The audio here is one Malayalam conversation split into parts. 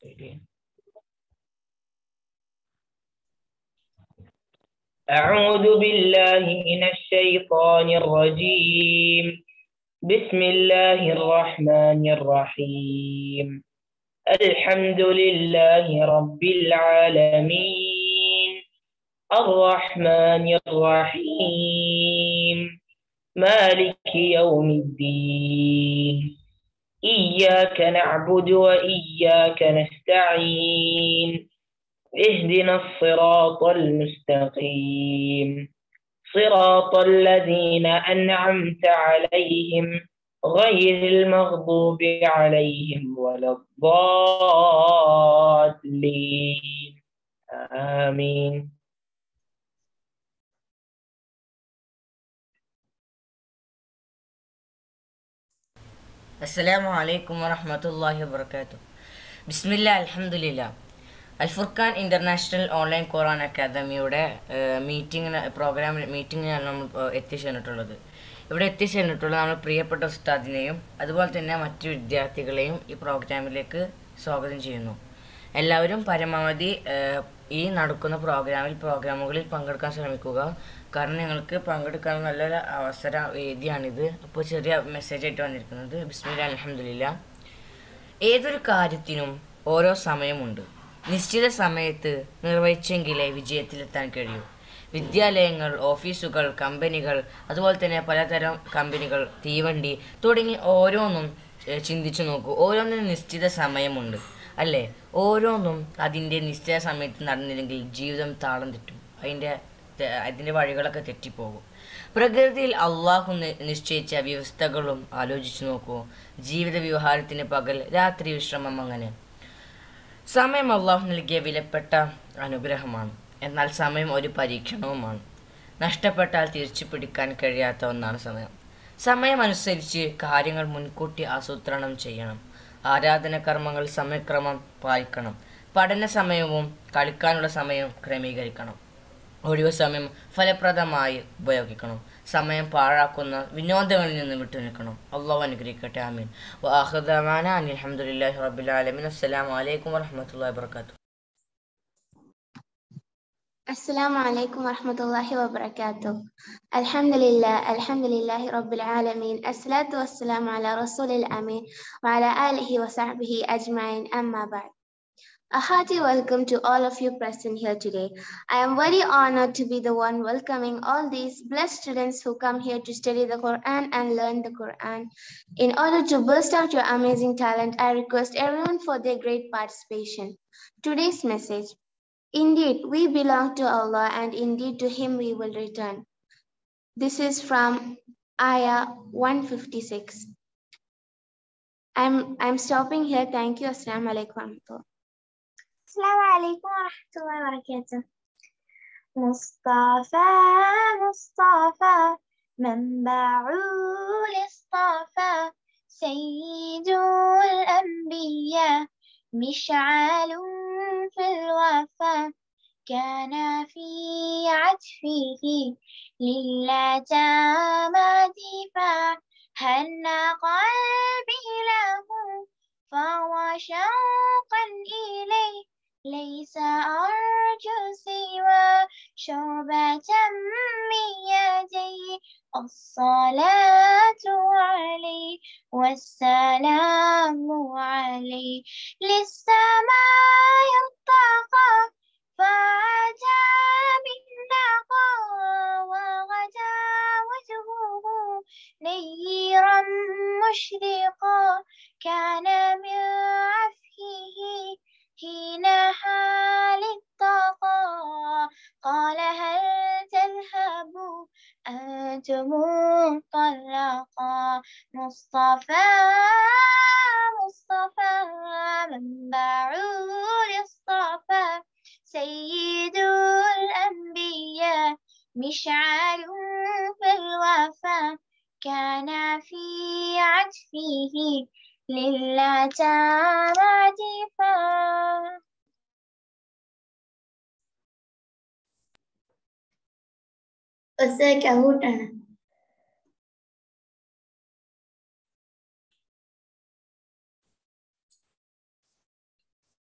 أعوذ بالله من الشيطان الرجيم بسم الله الرحمن الرحيم الحمد لله رب العالمين الرحمن الرحيم مالك يوم الدين إياك نعبد وإياك نستعين اهدنا الصراط المستقيم صراط الذين أنعمت عليهم غير المغضوب عليهم ولا الضالين آمين അസ്സലാമു അലൈക്കും വറഹ്മത്തുള്ളാഹി വബർക്കാത്തു ബിസ്മില്ല അൽഹംദുലില്ല അൽഫുർഖാൻ ഇന്റർനാഷണൽ ഓൺലൈൻ ഖുറാൻ അക്കാദമിയുടെ മീറ്റിംഗിന് പ്രോഗ്രാം മീറ്റിങ്ങിനാണ് നമ്മൾ ഇപ്പോൾ എത്തിച്ചേർന്നിട്ടുള്ളത് ഇവിടെ എത്തിച്ചേർന്നിട്ടുള്ള നമ്മൾ പ്രിയപ്പെട്ട ഉസ്താദിനെയും അതുപോലെ തന്നെ മറ്റു വിദ്യാർത്ഥികളെയും ഈ പ്രോഗ്രാമിലേക്ക് സ്വാഗതം ചെയ്യുന്നു എല്ലാവരും പരമാവധി ഏഹ്, ഈ നടക്കുന്ന പ്രോഗ്രാമിൽ പ്രോഗ്രാമുകളിൽ പങ്കെടുക്കാൻ ശ്രമിക്കുക കാരണം നിങ്ങൾക്ക് പങ്കെടുക്കാൻ നല്ലൊരു അവസര വേദിയാണിത് അപ്പോൾ ചെറിയ മെസ്സേജ് ആയിട്ട് വന്നിരിക്കുന്നത് ബിസ്മില്ല അലഹമില്ല ഏതൊരു കാര്യത്തിനും ഓരോ സമയമുണ്ട് നിശ്ചിത സമയത്ത് നിർവഹിച്ചെങ്കിലേ വിജയത്തിലെത്താൻ കഴിയൂ വിദ്യാലയങ്ങൾ ഓഫീസുകൾ കമ്പനികൾ അതുപോലെ തന്നെ പലതരം കമ്പനികൾ തീവണ്ടി തുടങ്ങി ഓരോന്നും ഏഹ്, ചിന്തിച്ചു നോക്കൂ ഓരോന്നിനും നിശ്ചിത സമയമുണ്ട് അല്ലേ ഓരോന്നും അതിൻ്റെ നിശ്ചിത സമയത്ത് നടന്നില്ലെങ്കിൽ ജീവിതം താളം തെറ്റും അതിൻ്റെ തെ- അതിൻ്റെ വഴികളൊക്കെ തെറ്റിപ്പോകും പ്രകൃതിയിൽ അള്ളാഹു നി- നിശ്ചയിച്ച വ്യവസ്ഥകളും ആലോചിച്ചു നോക്കൂ ജീവിത വ്യവഹാരത്തിന് പകൽ രാത്രി വിശ്രമം അങ്ങനെ സമയം അള്ളാഹു നൽകിയ വിലപ്പെട്ട അനുഗ്രഹമാണ് എന്നാൽ സമയം ഒരു പരീക്ഷണവുമാണ് നഷ്ടപ്പെട്ടാൽ തിരിച്ചു പിടിക്കാൻ കഴിയാത്ത ഒന്നാണ് സമയം സമയമനുസരിച്ച് കാര്യങ്ങൾ മുൻകൂട്ടി ആസൂത്രണം ചെയ്യണം ആരാധന കർമ്മങ്ങൾ സമയക്രമം പാലിക്കണം പഠന സമയവും കളിക്കാനുള്ള സമയവും ക്രമീകരിക്കണം ഒഴിവു സമയം ഫലപ്രദമായി ഉപയോഗിക്കണം സമയം പാഴാക്കുന്ന വിനോദങ്ങളിൽ നിന്ന് വിട്ടുനിൽക്കണം അള്ളാഹു അനുഗ്രഹിക്കട്ടെ ആമീൻ വാഹുദാന അലഹമുല്ലാഹി റബ്ബിൽ ആലമീൻ അസ്സലാമു അലൈക്കും വറഹ്മത്തുള്ളാഹി വബറകാതുഹു السلام عليكم ورحمة الله وبركاته الحمد لله الحمد لله رب العالمين الصلاة والسلام على رسول الأمين وعلى آله وصحبه أجمعين أما بعد A hearty welcome to all of you present here today. I am very honored to be the one welcoming all these blessed students who come here to study the Quran and learn the Quran. In order to burst out your amazing talent, I request everyone for their great participation. Today's message Indeed, we belong to Allah, and indeed to Him we will return. This is from Ayah 156. I'm, I'm stopping here. Thank you. Assalamu alaikum. السلام عليكم ورحمة الله وبركاته مصطفى مصطفى منبع الاصطفى سيد الأنبياء مشعل في الوفا كان في عطفه لله تام دفاع هنى قلبي له فهو شوقا إليه ليس أرجو سوى شربة من يدي الصلاة عليه والسلام عليه للسماء ارتقى فأتى بالنقى وغدا وجهه نيرا مشرقا كان من عفهه حين حال الطاقة قال هل تذهب أنتم طلقا مصطفى مصطفى منبع الاصطفى سيد الأنبياء مشعل في الوفا كان في عطفه لله تعالى دفاع ഊട്ടാണ്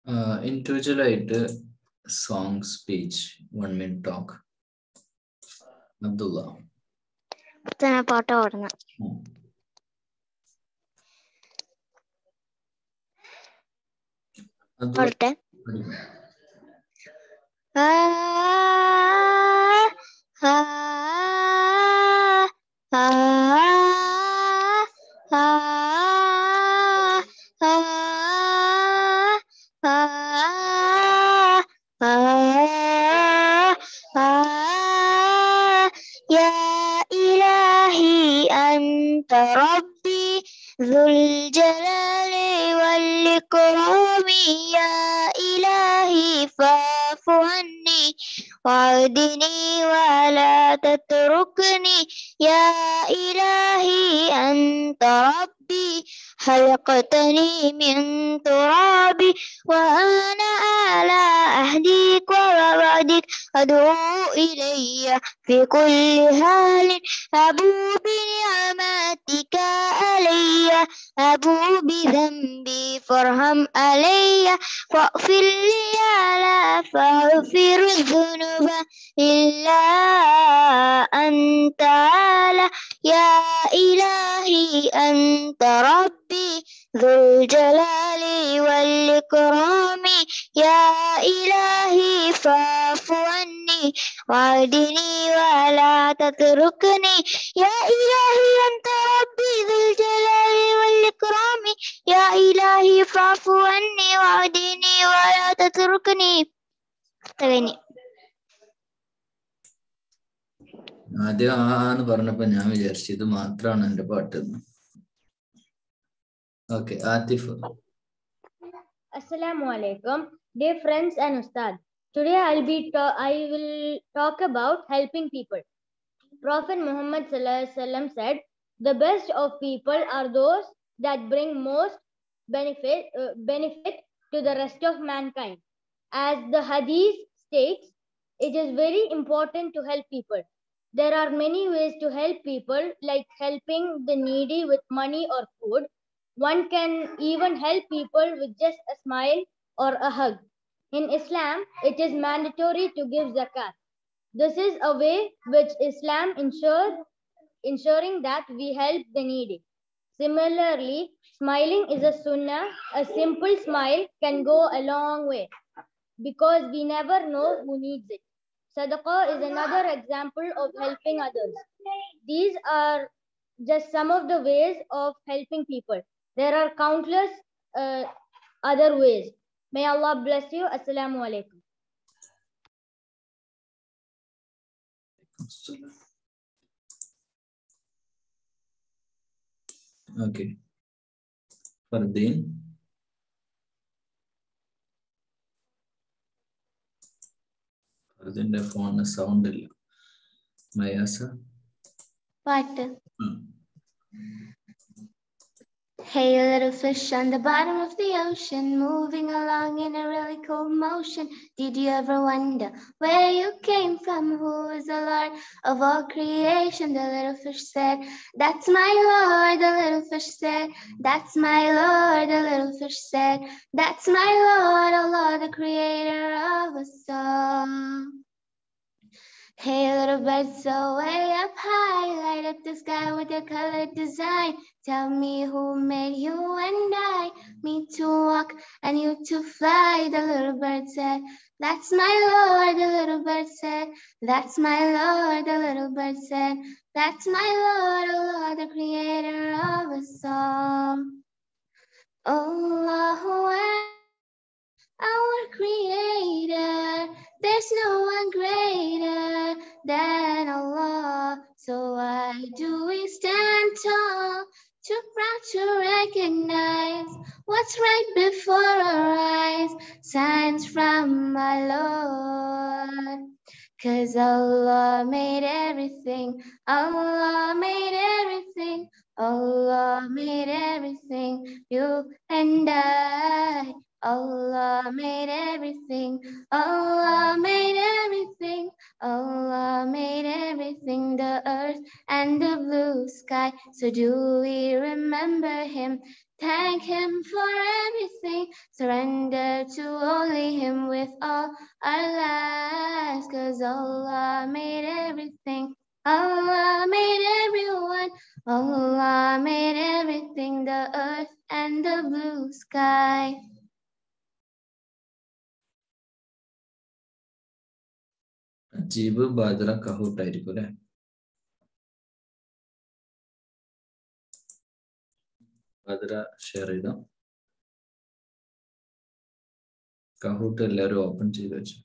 ഇൻഡിവിജ്വൽ ആയിട്ട് song speech one minute talk Abdulla പാട്ട് പാടുന്ന ഉം. അബ്ദുള്ള പാടട്ടെ പഠിക്കും. ആ ആ ആ ആ ആ يا إلهي أنت ربي ذو الجلال والإكرام يا إلهي فاعف عني وعدني ولا تتركني يا إلهي أنت ربي خلقتني من تراب وأنا على أهديك ووعدك أدعو إلي في كل حال أبو بنعمتك علي أبو بذنبي فارحم علي فاغفر لي على فاغفر الذنوب إلا أنت على يا إلهي أنت ربي ذو الجلال والإكرام يا إلهي فاعف عني وعدني ولا تتركني يا إلهي أنت ربي ذو الجلال والإكرام يا إلهي فاعف عني وعدني ولا تتركني تغني ആദ്യം ആ എന്ന് പറഞ്ഞപ്പോ ഞാൻ വിചാരിച്ചു ഇത് മാത്രമാണ് എന്റെ പാട്ട് എന്ന് okay Athif Assalamu alaikum, dear friends and Ustad. Today I'll be ta- I will talk about helping people. Prophet Muhammad sallallahu alaihi wasallam said, "The best of people are those that bring most benefit uh, benefit to the rest of mankind." As the Hadith states, it is very important to help people. There are many ways to help people, like helping the needy with money or food. One can even help people with just a smile or a hug. In Islam, it is mandatory to give zakat. This is a way which Islam ensures ensuring that we help the needy. Similarly, smiling is a sunnah. A simple smile can go a long way because we never know who needs it. Sadaqah is another example of helping others. These are just some of the ways of helping people. There are countless uh, other ways. May Allah bless you. Assalamu alaikum. Okay Fardeen ഫർദീന്റെ ഫോണിന് സൗണ്ട് ഇല്ല മയാസ പാട്ട് ഉം. Hey, little fish on the bottom of the ocean, moving along in a really cool motion. Did you ever wonder where you came from? Who is the Lord of all creation? The little fish said, That's my Lord. The little fish said, That's my Lord. The little fish said, That's my Lord, Allah, the creator of us all. Hey, little bird, so way up high, light up the sky with your colored design. Tell me who made you and I, me to walk and you to fly. The little bird said, That's my Lord. The little bird said, That's my Lord. The little bird said, That's my Lord, Allah, the creator of us all. Allahu Akbar our creator. There's no one greater than Allah. So why do we stand tall? Too proud to recognize what's right before our eyes. Signs from my Lord. Cause Allah made everything. Allah made everything. Allah made everything. You and I. Allah made everything. Allah made everything. Allah made everything, the earth and the blue sky. So do we remember him? Thank him for everything. Surrender to only him with all our lives. Cause Allah made everything. Allah made everyone. Allah made everything, the earth and the blue sky. Ajeeb ബാദ്ര കഹൂട്ട് ആയിരിക്കും അല്ലെ ബാദ്ര ഷെയർ ചെയ്താം കഹൂട്ട് എല്ലാവരും ഓപ്പൺ ചെയ്ത് വെച്ചു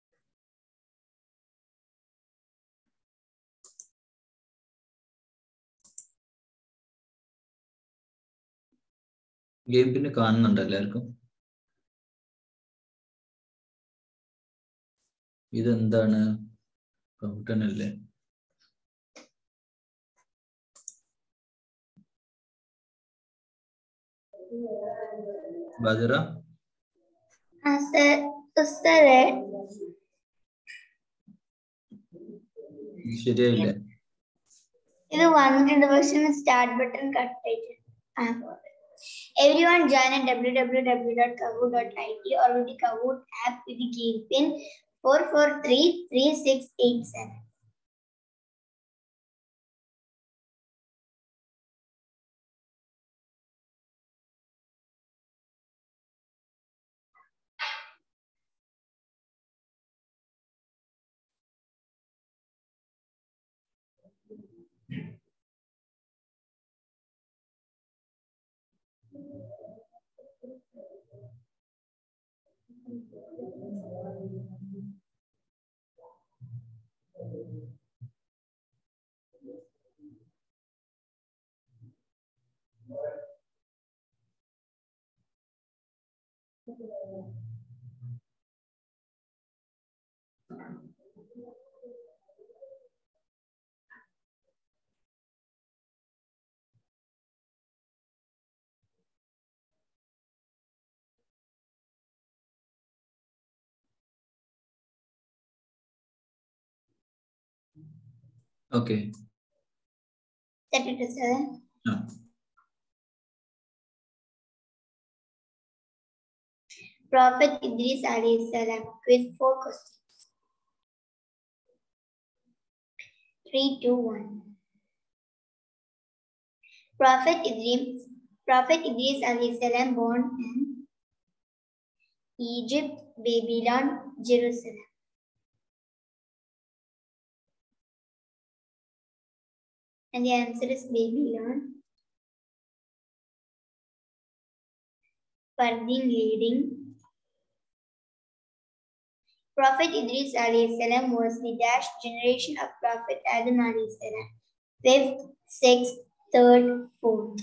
ഗെയിം പിന്നെ കാണുന്നുണ്ട് എല്ലാവർക്കും ഇതെന്താണ് കൗട്ടനല്ലേ ബജറ ഉസ്താദേ ഇത് ശരിയായില്ലേ ഇത് വന്നിട്ടുണ്ട് പക്ഷെ സ്റ്റാർട്ട് ബട്ടൺ കട്ട് ആയിട്ട് every one join at www.kahoot.it or with the Kahoot app with the game pin 4433687. Okay Set it to seven. ആ Prophet Idris alayhi salam with four questions. Three, two, one. Prophet Idris, Prophet Idris alayhi salam born in Egypt, Babylon, Jerusalem. And the answer is Babylon. Fardin leading. Prophet Idris alayhi salam was the dash generation of Prophet Adam alayhi salam. Fifth, sixth, third, fourth.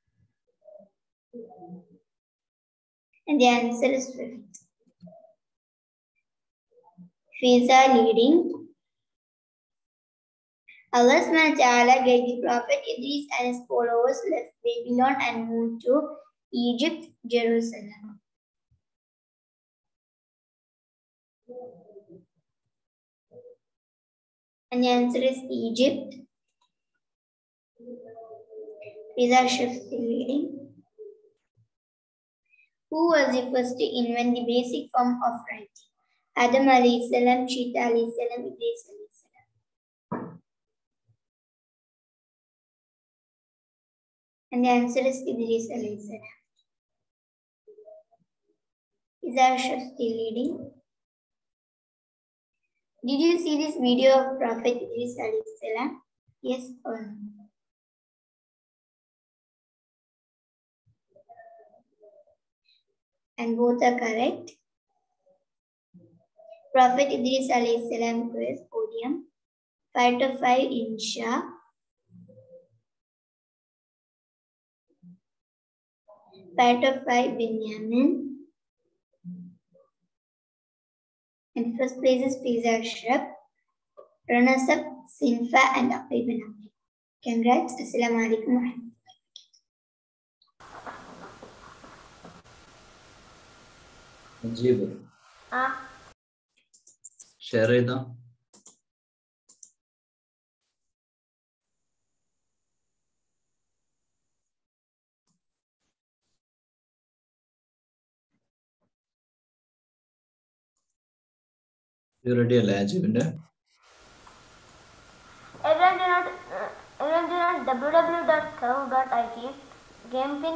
And the answer is fifth. Fiza leading. Allah subhanahu wa ta'ala gave the Prophet Idris and his followers left Babylon and moved to Egypt, Jerusalem. And the answer is Egypt. These are shifts reading. Who was the first to invent the basic form of writing? Adam alayhi salam, Shita alayhi salam, Idris alayhi salam. And the answer is Idris alayhi salam. These are shifts reading. Did you see this video of Prophet Idris alayhi salam? Yes or no? And both are correct. Prophet Idris alayhi salam quiz podium. 5 to 5 insha. Five to 5 Binyamin. And first place is Pizza Shrub. Runners up Sinfa and Aqib bin Aqib. Congrats. Assalamu alaikum wa rahmatullahi. Ajeeb Ah. Share ചെയ്താ റെഡി അല്ലേ അജീബിന്റെ Everyone do not, uh, everyone do not www.curve.it game pin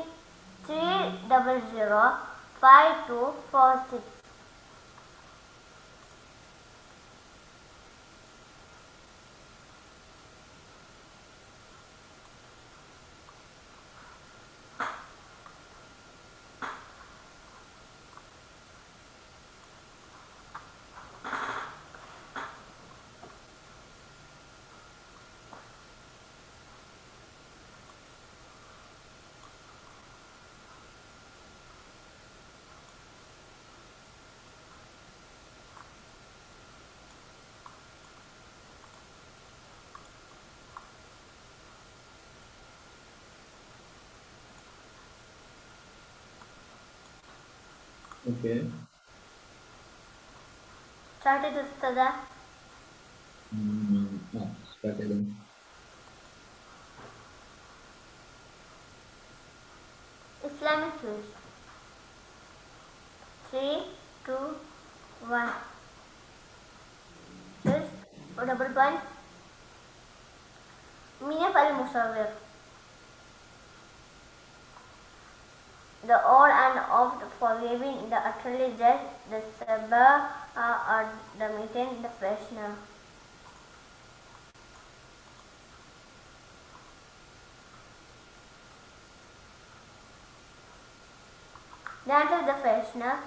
3005246. Okay Started with Sada. Start ചെയ്തു Islamic quiz. Three, two, one. Quiz. Double point. Minaf al Musawir. The on and off for waving the utterly just the sabah uh, or the meeting the freshener. That is the freshener.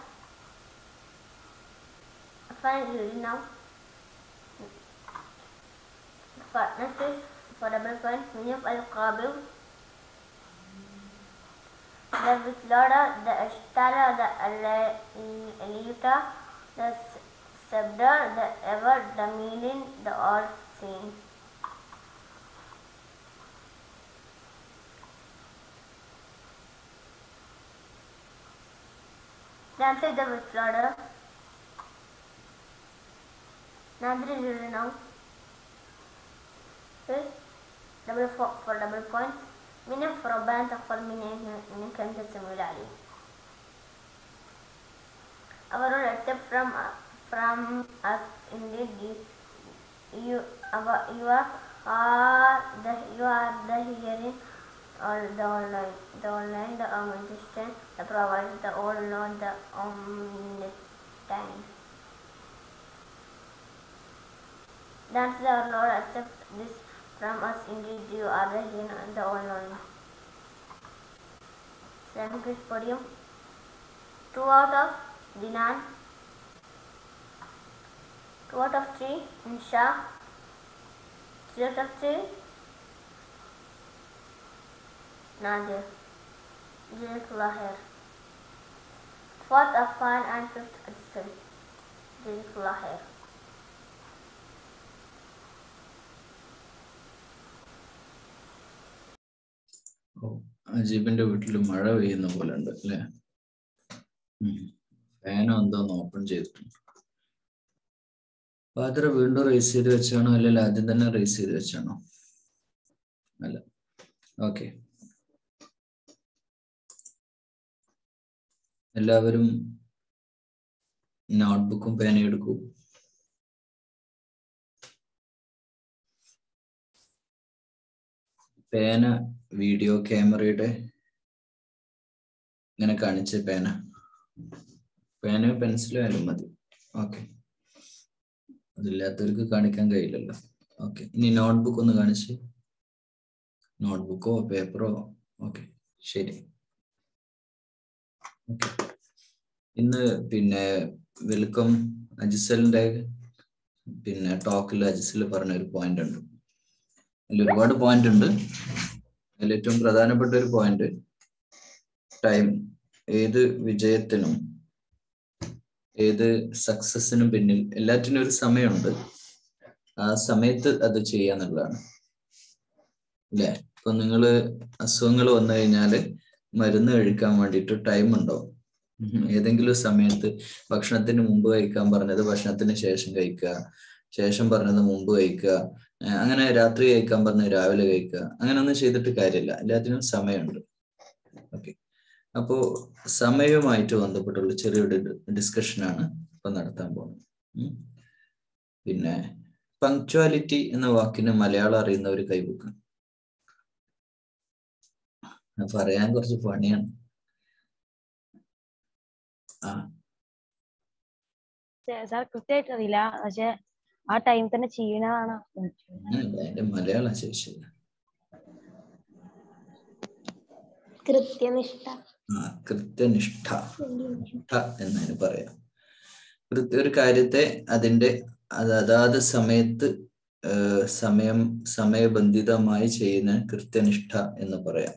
Fine using now. Partnership for double point. Minif al Qabil. The Witlada, the Ashtara, the Elita, the Sabda, the Ever, the Meaning, the All Seen. Translate the Witlada. Nadri zero now. Yes. Double for, for double points. من ربنا تقبل مني انك انت السميع العليم. Our Lord accept from from us indeed you you, our, you are, are the you are the hearing or the online the online the omniscient the provider the all Lord the omnipotent. That's the our Lord accept this from us indeed you are the hearing and the all knowing. Islamic quiz podium. Two out of Dinan. Two out of three Insha. Three out of three Nadir. Jazakallah khair. Fourth Afan and fifth Adson. Jazakallah khair. ഓ അജീബിന്റെ വീട്ടിൽ മഴ പെയ്യുന്ന പോലെ ഉണ്ട് അല്ലേ ഫാനോ എന്തോന്ന് ഓപ്പൺ ചെയ്തിട്ടുണ്ട് ഫാദർ വീണ്ടും റേസ് ചെയ്ത് വെച്ചാണോ അല്ലെങ്കിൽ ആദ്യം തന്നെ റേസ് ചെയ്ത് വെച്ചാണോ അല്ല ഓക്കെ എല്ലാവരും നോട്ട്ബുക്കും പേനയും എടുക്കൂ പേന വീഡിയോ ക്യാമറയുടെ ഇങ്ങനെ കാണിച്ച പേന പേനയോ പെൻസിലോ ആയാലും മതി ഓക്കെ അതില്ലാത്തവർക്ക് കാണിക്കാൻ കഴിയില്ലല്ലോ ഓക്കെ ഇനി നോട്ട്ബുക്ക് ഒന്ന് കാണിച്ച് നോട്ട്ബുക്കോ പേപ്പറോ ഓക്കെ ശരി ഓക്കെ ഇന്ന് പിന്നെ വെൽക്കം അജിസലിന്റെ പിന്നെ ടോക്കിൽ അജിസൽ പറഞ്ഞ ഒരു പോയിന്റ് ഉണ്ട് അതിൽ ഒരുപാട് പോയിന്റ് ഉണ്ട് അതിൽ ഏറ്റവും പ്രധാനപ്പെട്ട ഒരു പോയിന്റ് ടൈം ഏത് വിജയത്തിനും ഏത് സക്സസിനും പിന്നിൽ എല്ലാറ്റിനും ഒരു സമയമുണ്ട് ആ സമയത്ത് അത് ചെയ്യാന്നുള്ളതാണ് അല്ലേ ഇപ്പൊ നിങ്ങള് അസുഖങ്ങൾ വന്നു കഴിഞ്ഞാല് മരുന്ന് കഴിക്കാൻ വേണ്ടിയിട്ട് ടൈം ഉണ്ടോ ഉം. ഏതെങ്കിലും സമയത്ത് ഭക്ഷണത്തിന് മുമ്പ് കഴിക്കാൻ പറഞ്ഞത് ഭക്ഷണത്തിന് ശേഷം കഴിക്കുക ശേഷം പറഞ്ഞത് മുമ്പ് കഴിക്കുക ഏർ അങ്ങനെ രാത്രി കഴിക്കാൻ പറഞ്ഞത് രാവിലെ കഴിക്കുക അങ്ങനെ ഒന്നും ചെയ്തിട്ട് കാര്യമില്ല എല്ലാത്തിനും സമയമുണ്ട് ഓക്കെ അപ്പോ സമയവുമായിട്ട് ബന്ധപ്പെട്ടുള്ള ചെറിയൊരു ഡിസ്കഷനാണ് ഇപ്പൊ നടത്താൻ പോകുന്നത് ഉം. പിന്നെ പങ്ക്ച്വാലിറ്റി എന്ന വാക്കിന് മലയാളം അറിയുന്ന ഒരു കൈബുക്ക് പറയാൻ കുറച്ച് പണിയാണ് ആ സാർ കൃത്യമായിട്ട് അറിയില്ല പക്ഷെ ആ ടൈം തന്നെ ചെയ്യണതാണ് അങ്ങനെയല്ല അതിന്റെ മലയാളം ശേഷിയില്ല കൃത്യനിഷ്ഠ ആ കൃത്യനിഷ്ഠ നിഷ്ഠ എന്നതിന് പറയാം കൃത്യ ഒരു കാര്യത്തെ അതിന്റെ അത് അതാത് സമയത്ത് ഏർ സമയം സമയബന്ധിതമായി ചെയ്യുന്ന കൃത്യനിഷ്ഠ എന്ന് പറയാം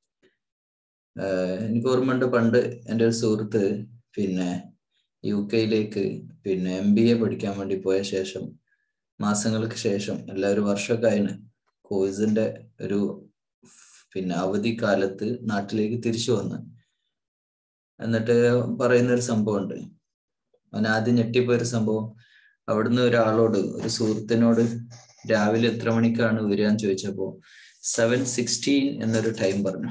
ഏർ എനിക്ക് ഓർമ്മയുണ്ട് പണ്ട് എൻ്റെ ഒരു സുഹൃത്ത് പിന്നെ യു കെയിലേക്ക് പിന്നെ എം ബി എ പഠിക്കാൻ വേണ്ടി പോയ ശേഷം മാസങ്ങൾക്ക് ശേഷം എല്ലാ ഒരു വർഷമൊക്കെ ആയിന് കോഴ്സിന്റെ ഒരു പിന്നെ അവധി കാലത്ത് നാട്ടിലേക്ക് തിരിച്ചു വന്ന് എന്നിട്ട് പറയുന്ന ഒരു സംഭവമുണ്ട് അവൻ ആദ്യം ഞെട്ടിപ്പോയ ഒരു സംഭവം അവിടുന്ന് ഒരാളോട് ഒരു സുഹൃത്തിനോട് രാവിലെ എത്ര മണിക്കാണ് വരികയെന്ന് ചോദിച്ചപ്പോ സെവൻ സിക്സ്റ്റീൻ എന്നൊരു ടൈം പറഞ്ഞു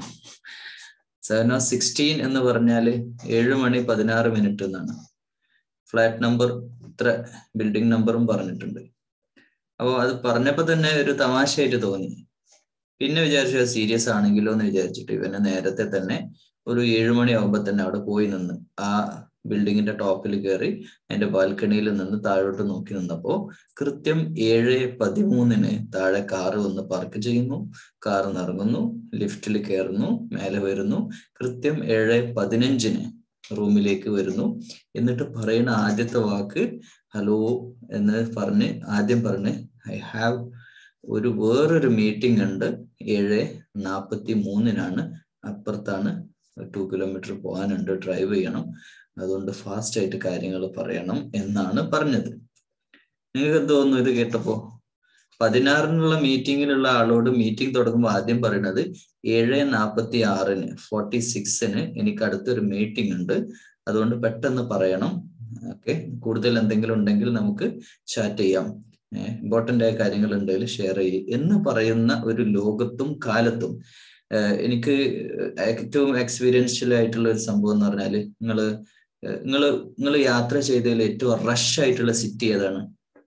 സെവൻ ഓ സിക്സ്റ്റീൻ എന്ന് പറഞ്ഞാല് ഏഴ് മണി പതിനാറ് മിനിറ്റ് എന്നാണ് ഫ്ലാറ്റ് നമ്പർ ഇത്ര ബിൽഡിംഗ് നമ്പറും പറഞ്ഞിട്ടുണ്ട് അപ്പോൾ അത് പറഞ്ഞപ്പോ തന്നെ ഒരു തമാശയായിട്ട് തോന്നി പിന്നെ വിചാരിച്ചു അത് സീരിയസ് ആണെങ്കിലോ എന്ന് വിചാരിച്ചിട്ട് ഇവനെ നേരത്തെ തന്നെ ഒരു ഏഴുമണി ആകുമ്പോ തന്നെ അവിടെ പോയി നിന്ന് ആ ബിൽഡിങ്ങിന്റെ ടോപ്പിൽ കയറി അതിന്റെ ബാൽക്കണിയിൽ നിന്ന് താഴോട്ട് നോക്കി നിന്നപ്പോ കൃത്യം ഏഴ് പതിമൂന്നിന് താഴെ കാറ് വന്ന് പാർക്ക് ചെയ്യുന്നു കാർ നിറങ്ങുന്നു ലിഫ്റ്റിൽ കയറുന്നു മേലെ വരുന്നു കൃത്യം ഏഴ് പതിനഞ്ചിന് റൂമിലേക്ക് വരുന്നു എന്നിട്ട് പറയുന്ന ആദ്യത്തെ വാക്ക് ഹലോ എന്ന് പറഞ്ഞ് ആദ്യം പറഞ്ഞ് ഐ ഹാവ് ഒരു വേറൊരു മീറ്റിംഗ് ഉണ്ട് ഏഴ് നാപ്പത്തി മൂന്നിനാണ് അപ്പുറത്താണ് ടു കിലോമീറ്റർ പോകാനുണ്ട് ഡ്രൈവ് ചെയ്യണം അതുകൊണ്ട് ഫാസ്റ്റ് ആയിട്ട് കാര്യങ്ങൾ പറയണം എന്നാണ് പറഞ്ഞത് നിങ്ങൾക്ക് എന്ത് തോന്നുന്നു ഇത് കേട്ടപ്പോ പതിനാറിനുള്ള മീറ്റിങ്ങിലുള്ള ആളോട് മീറ്റിംഗ് തുടങ്ങുമ്പോൾ ആദ്യം പറയുന്നത് ഏഴ് നാപ്പത്തി ആറിന് ഫോർട്ടി സിക്സിന് എനിക്ക് അടുത്തൊരു മീറ്റിംഗ് ഉണ്ട് അതുകൊണ്ട് പെട്ടെന്ന് പറയണം ഓക്കെ കൂടുതൽ എന്തെങ്കിലും ഉണ്ടെങ്കിൽ നമുക്ക് ചാറ്റ് ചെയ്യാം ഇമ്പോർട്ടൻ്റ് ആയ കാര്യങ്ങൾ ഉണ്ടെങ്കിൽ ഷെയർ ചെയ്യും എന്ന് പറയുന്ന ഒരു ലോകത്തും കാലത്തും എനിക്ക് ഏറ്റവും എക്സ്പീരിയൻഷ്യൽ ആയിട്ടുള്ള ഒരു സംഭവം എന്ന് പറഞ്ഞാല് നിങ്ങള് നിങ്ങള് നിങ്ങൾ യാത്ര ചെയ്തതിൽ ഏറ്റവും റഷ് ആയിട്ടുള്ള സിറ്റി ഏതാണ്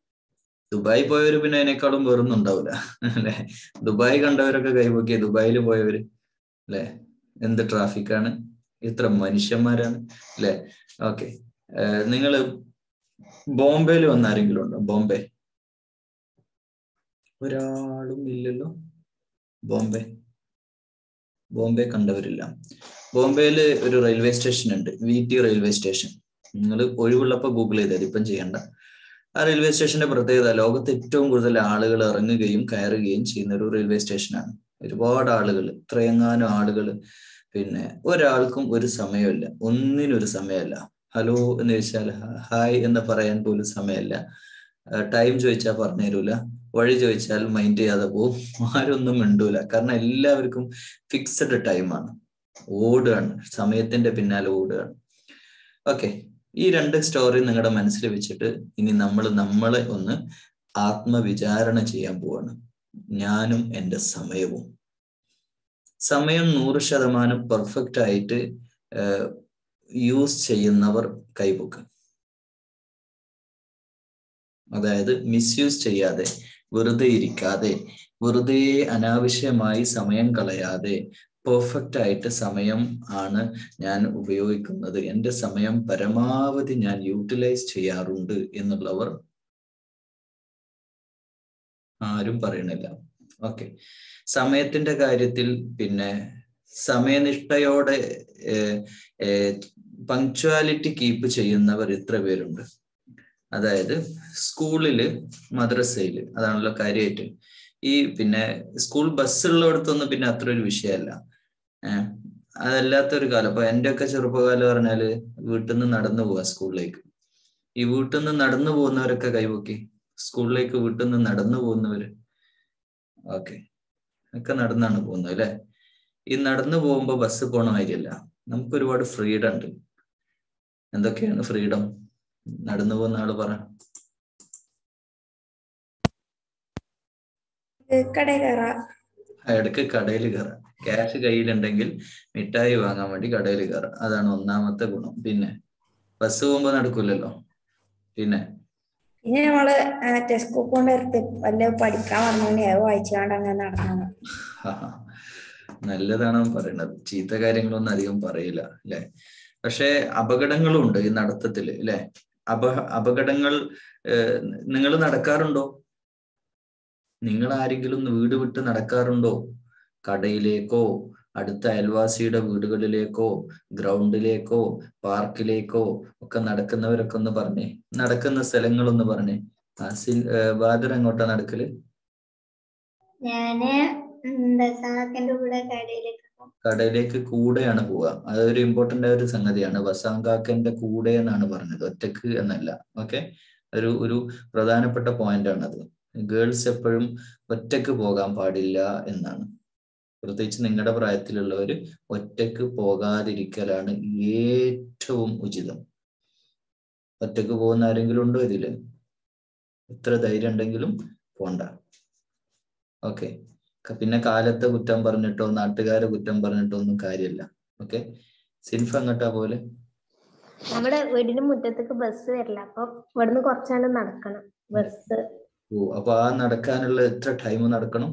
ദുബായി പോയവര് പിന്നെ അതിനേക്കാളും വേറൊന്നും ഉണ്ടാവില്ല അല്ലെ ദുബായ് കണ്ടവരൊക്കെ കൈപൊക്കിയ ദുബായിൽ പോയവര് അല്ലെ എന്ത് ട്രാഫിക്കാണ് ഇത്ര മനുഷ്യന്മാരാണ് അല്ലെ ഓക്കെ നിങ്ങള് ബോംബെയിൽ വന്ന ആരെങ്കിലും ഉണ്ടോ ബോംബെ ഒരാളും ഇല്ലല്ലോ ബോംബെ ബോംബെ കണ്ടവരില്ല ബോംബെയിൽ ഒരു റെയിൽവേ സ്റ്റേഷൻ ഉണ്ട് വി ടി റെയിൽവേ സ്റ്റേഷൻ നിങ്ങൾ ഒഴിവുള്ളപ്പോൾ ഗൂഗിൾ ചെയ്തത് ഇപ്പം ചെയ്യണ്ട ആ റെയിൽവേ സ്റ്റേഷന്റെ പ്രത്യേകത ലോകത്ത് ഏറ്റവും കൂടുതൽ ആളുകൾ ഇറങ്ങുകയും കയറുകയും ചെയ്യുന്ന ഒരു റെയിൽവേ സ്റ്റേഷനാണ് ഒരുപാട് ആളുകൾ ഇത്രയെങ്ങാനും ആളുകൾ പിന്നെ ഒരാൾക്കും ഒരു സമയമില്ല ഒന്നിനൊരു സമയമല്ല ഹലോ എന്ന് ചോദിച്ചാൽ ഹായ് എന്ന് പറയാൻ പോലും സമയമല്ല ടൈം ചോദിച്ചാൽ പറഞ്ഞു തരൂല വഴി ചോദിച്ചാൽ മൈൻഡ് ചെയ്യാതെ പോവും ആരൊന്നും മിണ്ടൂല കാരണം എല്ലാവർക്കും ഫിക്സഡ് ടൈമാണ് ഓടുകയാണ് സമയത്തിന്റെ പിന്നാലെ ഓടുകയാണ് ഓക്കെ ഈ രണ്ട് സ്റ്റോറി നിങ്ങളുടെ മനസ്സിൽ വെച്ചിട്ട് ഇനി നമ്മൾ നമ്മളെ ഒന്ന് ആത്മവിചാരണ ചെയ്യാൻ പോവാണ് ഞാനും എൻ്റെ സമയവും സമയം നൂറ് ശതമാനം പെർഫെക്റ്റ് ആയിട്ട് യൂസ് ചെയ്യുന്നവർ കൈബുക്ക് അതായത് മിസ്യൂസ് ചെയ്യാതെ വെറുതെ ഇരിക്കാതെ വെറുതെ അനാവശ്യമായി സമയം കളയാതെ പെർഫെക്റ്റ് ആയിട്ട് സമയം ആണ് ഞാൻ ഉപയോഗിക്കുന്നത് എൻ്റെ സമയം പരമാവധി ഞാൻ യൂട്ടിലൈസ് ചെയ്യാറുണ്ട് എന്നുള്ളവർ ആരും പറയണില്ല ഓക്കെ സമയത്തിന്റെ കാര്യത്തിൽ പിന്നെ സമയനിഷ്ഠയോടെ പങ്ക്ച്വാലിറ്റി കീപ്പ് ചെയ്യുന്നവർ ഇത്ര പേരുണ്ട് അതായത് സ്കൂളില് മദ്രസയില് അതാണല്ലോ കാര്യമായിട്ട് ഈ പിന്നെ സ്കൂൾ ബസ്സുള്ളിടത്തൊന്നും പിന്നെ അത്ര ഒരു വിഷയമല്ല ഏഹ് അതല്ലാത്തൊരു കാലം അപ്പൊ എൻ്റെ ഒക്കെ ചെറുപ്പകാലം പറഞ്ഞാല് വീട്ടിൽ നിന്ന് നടന്നു പോവാ സ്കൂളിലേക്ക് ഈ വീട്ടിൽ നിന്ന് നടന്നു പോകുന്നവരൊക്കെ കൈപൊക്കി സ്കൂളിലേക്ക് വീട്ടിൽ നിന്ന് നടന്നു പോകുന്നവര് ഓക്കെ ഒക്കെ നടന്നാണ് പോകുന്നത് അല്ലെ ഈ നടന്നു പോകുമ്പോ ബസ് പോണ മാതിരിയല്ല നമുക്ക് ഒരുപാട് ഫ്രീഡം ഉണ്ട് എന്തൊക്കെയാണ് ഫ്രീഡം നടന്നു പോകുന്ന ആള് പറ കടയിൽ കയറാം ഇടയ്ക്ക് കടയിൽ കയറാം ക്യാഷ് കയ്യിലുണ്ടെങ്കിൽ മിഠായി വാങ്ങാൻ വേണ്ടി കടയിൽ കയറാം അതാണ് ഒന്നാമത്തെ ഗുണം പിന്നെ ബസ് പോകുമ്പോ നടക്കൂലല്ലോ പിന്നെ പിന്നെ നമ്മള് ടെക്സ്റ്റ് കൊണ്ട് എടുത്ത് വല്ല പഠിക്കാൻ പറഞ്ഞോണ്ട് അത് വായിച്ചുകൊണ്ട് അങ്ങനെ നടന്നു നല്ലതാണ് പറയുന്നത് ചീത്ത കാര്യങ്ങളൊന്നും അധികം പറയില്ല അല്ലെ പക്ഷെ അപകടങ്ങളും ഉണ്ട് ഈ നടത്തത്തില് അല്ലെ അപ അപകടങ്ങൾ നിങ്ങൾ നടക്കാറുണ്ടോ നിങ്ങൾ ആരെങ്കിലും വീട് വിട്ട് നടക്കാറുണ്ടോ കടയിലേക്കോ അടുത്ത അയൽവാസിയുടെ വീടുകളിലേക്കോ ഗ്രൗണ്ടിലേക്കോ പാർക്കിലേക്കോ ഒക്കെ നടക്കുന്നവരൊക്കെ ഒന്ന് പറഞ്ഞേ നടക്കുന്ന സ്ഥലങ്ങളൊന്ന് പറഞ്ഞേ ആസിൽ ബാദർ എങ്ങോട്ടാ നടക്കല് ഞാന് ബസാക്കിന്റെ കൂടെ കടയിലേക്ക് പോകും കടയിലേക്ക് കൂടെയാണ് പോവുക അതൊരു ഇമ്പോർട്ടന്റ് ആയ ഒരു സംഗതിയാണ് വസാങ്കാക്കന്റെ കൂടെ എന്നാണ് പറഞ്ഞത് ഒറ്റക്ക് എന്നല്ല ഓക്കെ ഒരു ഒരു പ്രധാനപ്പെട്ട പോയിന്റ് ആണത് ഗേൾസ് എപ്പോഴും ഒറ്റക്ക് പോകാൻ പാടില്ല എന്നാണ് പ്രത്യേകിച്ച് നിങ്ങളുടെ പ്രായത്തിലുള്ളവർ ഒറ്റക്ക് പോകാതിരിക്കലാണ് ഏറ്റവും ഉചിതം ഒറ്റക്ക് പോകുന്ന ആരെങ്കിലും ഉണ്ടോ ഇതില് എത്ര ധൈര്യം ഉണ്ടെങ്കിലും പോണ്ട ഓക്കെ പിന്നെ കാലത്തെ കുറ്റം പറഞ്ഞിട്ടോ നാട്ടുകാരെ കുറ്റം പറഞ്ഞിട്ടോ ഒന്നും കാര്യമില്ല ഓക്കെ സിൻഫ് അങ്ങോട്ടാ പോലെ നമ്മുടെ വീടിന്റെ മുറ്റത്തേക്ക് ബസ് വരില്ല അപ്പൊ ഇവിടുന്ന് കുറച്ചാണ്ട് നടക്കണം ബസ് ഓ അപ്പൊ ആ നടക്കാനുള്ള എത്ര ടൈം നടക്കണം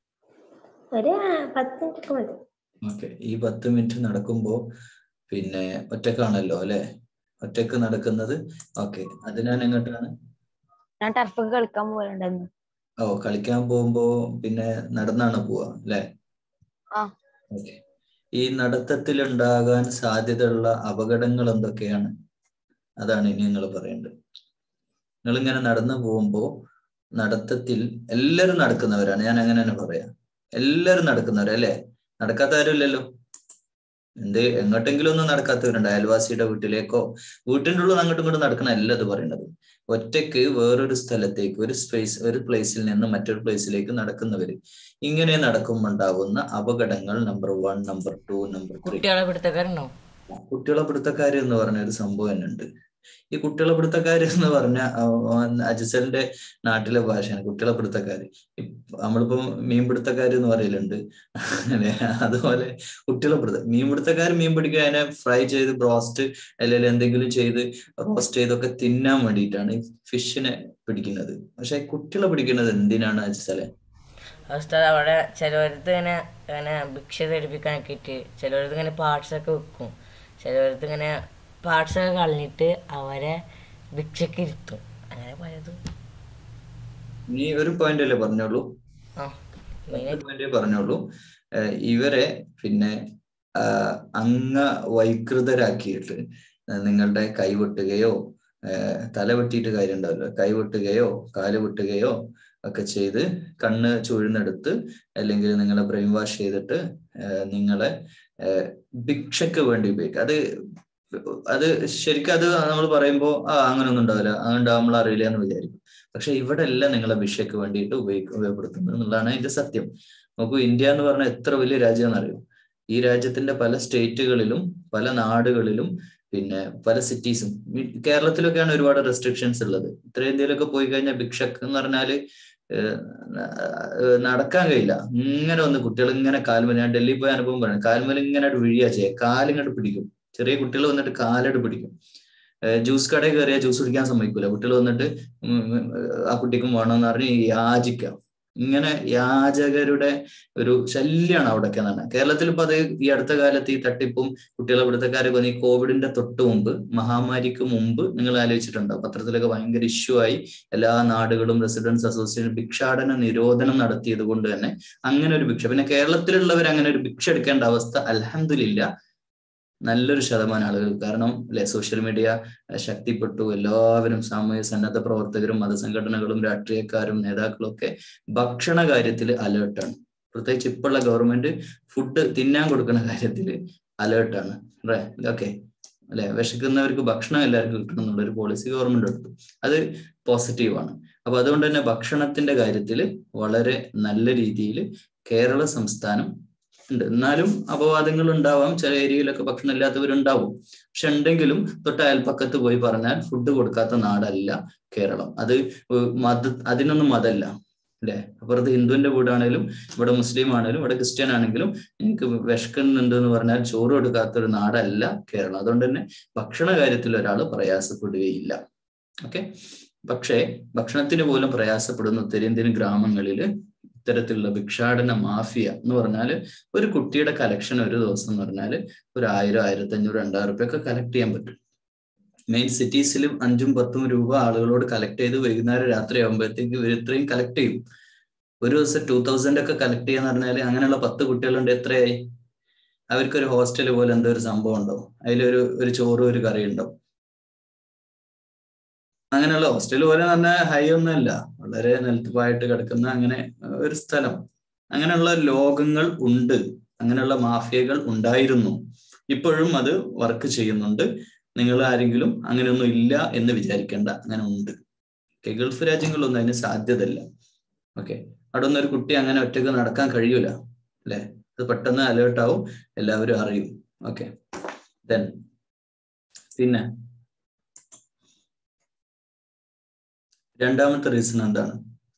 ഒരു പത്ത് മിനിറ്റ് മതി ഓക്കെ ഈ പത്ത് മിനിറ്റ് നടക്കുമ്പോ പിന്നെ ഒറ്റക്കാണല്ലോ അല്ലെ ഒറ്റക്ക് നടക്കുന്നത് ഓക്കെ അത് ഞാൻ എങ്ങോട്ടാണ് ഞാൻ ടർഫൊക്കെ കളിക്കാൻ പോലുണ്ടായിരുന്നു ഓ കളിക്കാൻ പോകുമ്പോ പിന്നെ നടന്നാണ് പോവാ അല്ലെ ആ. ഓക്കെ ഈ നടത്തത്തിൽ ഉണ്ടാകാൻ സാധ്യതയുള്ള അപകടങ്ങൾ എന്തൊക്കെയാണ് അതാണ് ഇനി നിങ്ങൾ പറയേണ്ടത് നിങ്ങൾ ഇങ്ങനെ നടന്നു പോകുമ്പോ നടത്തത്തിൽ എല്ലാരും നടക്കുന്നവരാണ് ഞാൻ അങ്ങനെ തന്നെ പറയാം എല്ലാരും നടക്കുന്നവരാ അല്ലെ നടക്കാത്ത ആരുമില്ലല്ലോ എന്ത് എങ്ങോട്ടെങ്കിലും ഒന്നും നടക്കാത്തവരുണ്ട് അയൽവാസിയുടെ വീട്ടിലേക്കോ വീട്ടിൻ്റെ ഉള്ളിൽ അങ്ങോട്ടും ഇങ്ങോട്ടും നടക്കണല്ല അത് പറയുന്നത് ഒറ്റയ്ക്ക് വേറൊരു സ്ഥലത്തേക്ക് ഒരു സ്പേസ് ഒരു പ്ലേസിൽ നിന്ന് മറ്റൊരു പ്ലേസിലേക്ക് നടക്കുന്നവര് ഇങ്ങനെ നടക്കുമ്പോൾ ഉണ്ടാകുന്ന അപകടങ്ങൾ number one number two number three കുട്ടികളെ പിടുത്തക്കാരുണ്ടോ കുട്ടികളെ പിടുത്തക്കാര് എന്ന് പറഞ്ഞ ഒരു സംഭവം തന്നെ ഉണ്ട് ഈ കുട്ടികളെ പിടുത്തക്കാര് എന്ന് പറഞ്ഞ അജിസലിന്റെ നാട്ടിലെ ഭാഷയാണ് കുട്ടികളെ പിടുത്തക്കാര് നമ്മളിപ്പോ മീൻ പിടുത്തക്കാര് എന്ന് പറയലുണ്ട് അങ്ങനെ അതുപോലെ കുട്ടികളെ പിടുത്ത മീൻ പിടുത്തക്കാര് മീൻ പിടിക്കുക അതിനെ ഫ്രൈ ചെയ്ത് ബ്രോസ്റ്റ് അല്ലെങ്കിൽ എന്തെങ്കിലും ചെയ്ത് റോസ്റ്റ് ചെയ്തൊക്കെ തിന്നാൻ വേണ്ടിയിട്ടാണ് ഈ ഫിഷിനെ പിടിക്കുന്നത് പക്ഷെ കുട്ടികളെ പിടിക്കുന്നത് എന്തിനാണ് അജിസലെ അവസ്ഥ അവിടെ ചിലവരത്ത് ഇങ്ങനെ ഇങ്ങനെ ഭിക്ഷ ധരിപ്പിക്കാനൊക്കെ ഇട്ട് ചിലവരത്ത് ഇങ്ങനെ പാർട്സ് ഒക്കെ വെക്കും ചിലവരത്ത് ഇങ്ങനെ പാർട്സ് ഒക്കെ കളഞ്ഞിട്ട് അവരെ ഭിക്ഷക്ക് ഇരുത്തും അങ്ങനെ പലതും നീ ഒരു പോയിന്റ് അല്ലേ പറഞ്ഞോളൂ ആ ഒരു പോയിന്റ് പറഞ്ഞോളൂ ഏഹ് ഇവരെ പിന്നെ ആഹ് അംഗ വൈകൃതരാക്കിയിട്ട് നിങ്ങളുടെ കൈ വെട്ടുകയോ ഏഹ് തല വെട്ടിയിട്ട് കാര്യം ഉണ്ടാവില്ല കൈ വെട്ടുകയോ കാല് വെട്ടുകയോ ഒക്കെ ചെയ്ത് കണ്ണ് ചുഴുന്നെടുത്ത് അല്ലെങ്കിൽ നിങ്ങളെ ബ്രെയിൻ വാഷ് ചെയ്തിട്ട് ഏഹ് നിങ്ങളെ ഏഹ് ഭിക്ഷക്ക് വേണ്ടി ഉപയോഗിക്കുക അത് അത് ശരിക്കും അത് നമ്മൾ പറയുമ്പോൾ ആ അങ്ങനെയൊന്നും ഉണ്ടാവില്ല അങ്ങനെ നമ്മൾ അറിയില്ല എന്ന് വിചാരിക്കും പക്ഷെ ഇവിടെ അല്ല നിങ്ങളെ ഭിക്ഷയ്ക്ക് വേണ്ടിയിട്ട് ഉപയോഗിക്ക ഉപയോഗപ്പെടുത്തുന്നത് എന്നുള്ളതാണ് അതിന്റെ സത്യം നോക്കൂ ഇന്ത്യ എന്ന് പറഞ്ഞാൽ എത്ര വലിയ രാജ്യമാണെന്ന് അറിയോ ഈ രാജ്യത്തിന്റെ പല സ്റ്റേറ്റുകളിലും പല നാടുകളിലും പിന്നെ പല സിറ്റീസും കേരളത്തിലൊക്കെയാണ് ഒരുപാട് റെസ്ട്രിക്ഷൻസ് ഉള്ളത് ഉത്തരേന്ത്യയിലൊക്കെ പോയി കഴിഞ്ഞാൽ ഭിക്ഷക്ക് എന്ന് പറഞ്ഞാല് നടക്കാൻ കഴിയില്ല ഇങ്ങനെ വന്ന് കുട്ടികൾ ഇങ്ങനെ കാൽമല ഞാൻ ഡൽഹി പോയ അനുഭവം പറഞ്ഞു കാൽമല ഇങ്ങനെ വീഴിയാ ചെയ്യുക കാലിങ്ങോട്ട് പിടിക്കും ചെറിയ കുട്ടികൾ വന്നിട്ട് കാലട് പിടിക്കും ജ്യൂസ് കടയിൽ കയറിയാൽ ജ്യൂസ് കുടിക്കാൻ സമ്മതിക്കൂല കുട്ടികൾ വന്നിട്ട് ആ കുട്ടിക്കും വേണമെന്ന് പറഞ്ഞ് യാചിക്കാം ഇങ്ങനെ യാചകരുടെ ഒരു ശല്യമാണ് അവിടെയൊക്കെ തന്നെ കേരളത്തിൽ ഇപ്പൊ അത് ഈ അടുത്ത കാലത്ത് ഈ തട്ടിപ്പും കുട്ടികളെ പിടുത്തക്കാരൊക്കെ വന്ന് ഈ കോവിഡിന്റെ തൊട്ട് മുമ്പ് മഹാമാരിക്ക് മുമ്പ് നിങ്ങൾ ആലോചിച്ചിട്ടുണ്ടോ പത്രത്തിലൊക്കെ ഭയങ്കര ഇഷ്യൂ ആയി എല്ലാ നാടുകളും റെസിഡൻസ് അസോസിയേഷൻ ഭിക്ഷാടന നിരോധനം നടത്തിയത് കൊണ്ട് തന്നെ അങ്ങനെ ഒരു ഭിക്ഷ പിന്നെ കേരളത്തിലുള്ളവർ അങ്ങനെ ഒരു ഭിക്ഷ എടുക്കേണ്ട അവസ്ഥ അലഹമില്ല നല്ലൊരു ശതമാനം ആളുകൾ കാരണം അല്ലെ സോഷ്യൽ മീഡിയ ശക്തിപ്പെട്ടു എല്ലാവരും സാമൂഹ്യ സന്നദ്ധ പ്രവർത്തകരും മതസംഘടനകളും രാഷ്ട്രീയക്കാരും നേതാക്കളും ഒക്കെ ഭക്ഷണ കാര്യത്തിൽ അലേർട്ടാണ് പ്രത്യേകിച്ച് ഇപ്പോഴുള്ള ഗവൺമെന്റ് ഫുഡ് തിന്നാൻ കൊടുക്കുന്ന കാര്യത്തിൽ അലേർട്ടാണ് അല്ലേ ഓക്കെ അല്ലെ വിശക്കുന്നവർക്ക് ഭക്ഷണം എല്ലാവർക്കും കിട്ടണം എന്നുള്ള ഒരു പോളിസി ഗവൺമെന്റ് എടുത്തു അത് പോസിറ്റീവാണ് അപ്പൊ അതുകൊണ്ട് തന്നെ ഭക്ഷണത്തിന്റെ കാര്യത്തിൽ വളരെ നല്ല രീതിയിൽ കേരള സംസ്ഥാനം ഉണ്ട് എന്നാലും അപവാദങ്ങൾ ഉണ്ടാവാം ചില ഏരിയയിലൊക്കെ ഭക്ഷണം ഇല്ലാത്തവരുണ്ടാവും പക്ഷെ ഉണ്ടെങ്കിലും തൊട്ട് അയൽപ്പക്കത്ത് പോയി പറഞ്ഞാൽ ഫുഡ് കൊടുക്കാത്ത നാടല്ല കേരളം അത് മത അതിനൊന്നും മതമല്ല അല്ലെ അപ്പുറത്ത് ഹിന്ദുവിന്റെ വീടാണേലും ഇവിടെ മുസ്ലിം ആണേലും ഇവിടെ ക്രിസ്ത്യൻ ആണെങ്കിലും എനിക്ക് വിശക്കുന്നുണ്ട് എന്ന് പറഞ്ഞാൽ ചോറ് കൊടുക്കാത്ത ഒരു നാടല്ല കേരളം അതുകൊണ്ട് തന്നെ ഭക്ഷണ കാര്യത്തിൽ ഒരാൾ പ്രയാസപ്പെടുകയില്ല ഓക്കെ പക്ഷേ ഭക്ഷണത്തിന് പോലും പ്രയാസപ്പെടുന്ന ഉത്തരേന്ത്യൻ ഗ്രാമങ്ങളിൽ ഇത്തരത്തിലുള്ള ഭിക്ഷാടന മാഫിയ എന്ന് പറഞ്ഞാൽ ഒരു കുട്ടിയുടെ കലക്ഷൻ ഒരു ദിവസം എന്ന് പറഞ്ഞാൽ ഒരു ആയിരം ആയിരത്തി അഞ്ഞൂറ് രണ്ടായിരം റുപ്യ ഒക്കെ കളക്ട് ചെയ്യാൻ പറ്റും മെയിൻ സിറ്റീസിലും അഞ്ചും പത്തും രൂപ ആളുകളോട് കളക്ട് ചെയ്ത് വൈകുന്നേരം രാത്രി ആകുമ്പോഴത്തേക്ക് ഇവർ ഇത്രയും കളക്ട് ചെയ്യും ഒരു ദിവസം ടൂ തൗസൻഡ് ഒക്കെ കളക്ട് ചെയ്യാന്ന് പറഞ്ഞാൽ അങ്ങനെയുള്ള പത്ത് കുട്ടികളുണ്ട് എത്രയായി അവർക്കൊരു ഹോസ്റ്റൽ പോലെ എന്തോ ഒരു സംഭവം ഉണ്ടാവും അതിലൊരു ഒരു ചോറും ഒരു കറി ഉണ്ടാവും അങ്ങനെയുള്ള ഹോസ്റ്റൽ പോലെ പറഞ്ഞാൽ ഹൈ ഒന്നുമല്ല വളരെ നിലത്തുപായിട്ട് കിടക്കുന്ന അങ്ങനെ ഒരു സ്ഥലം അങ്ങനെയുള്ള ലോകങ്ങൾ ഉണ്ട് അങ്ങനെയുള്ള മാഫിയകൾ ഉണ്ടായിരുന്നു ഇപ്പോഴും അത് വർക്ക് ചെയ്യുന്നുണ്ട് നിങ്ങൾ ആരെങ്കിലും അങ്ങനെയൊന്നും ഇല്ല എന്ന് വിചാരിക്കേണ്ട അങ്ങനെ ഉണ്ട് ഓക്കെ ഗൾഫ് രാജ്യങ്ങളിലൊന്നും അതിന് സാധ്യതയില്ല ഓക്കെ അവിടെ ഒന്നും ഒരു കുട്ടി അങ്ങനെ ഒറ്റക്ക് നടക്കാൻ കഴിയൂല അല്ലെ അത് പെട്ടെന്ന് അലേർട്ട് ആവും എല്ലാവരും അറിയും ഓക്കെ ദെൻ പിന്നെ രണ്ടാമത്തെ റീസൺ എന്താണ്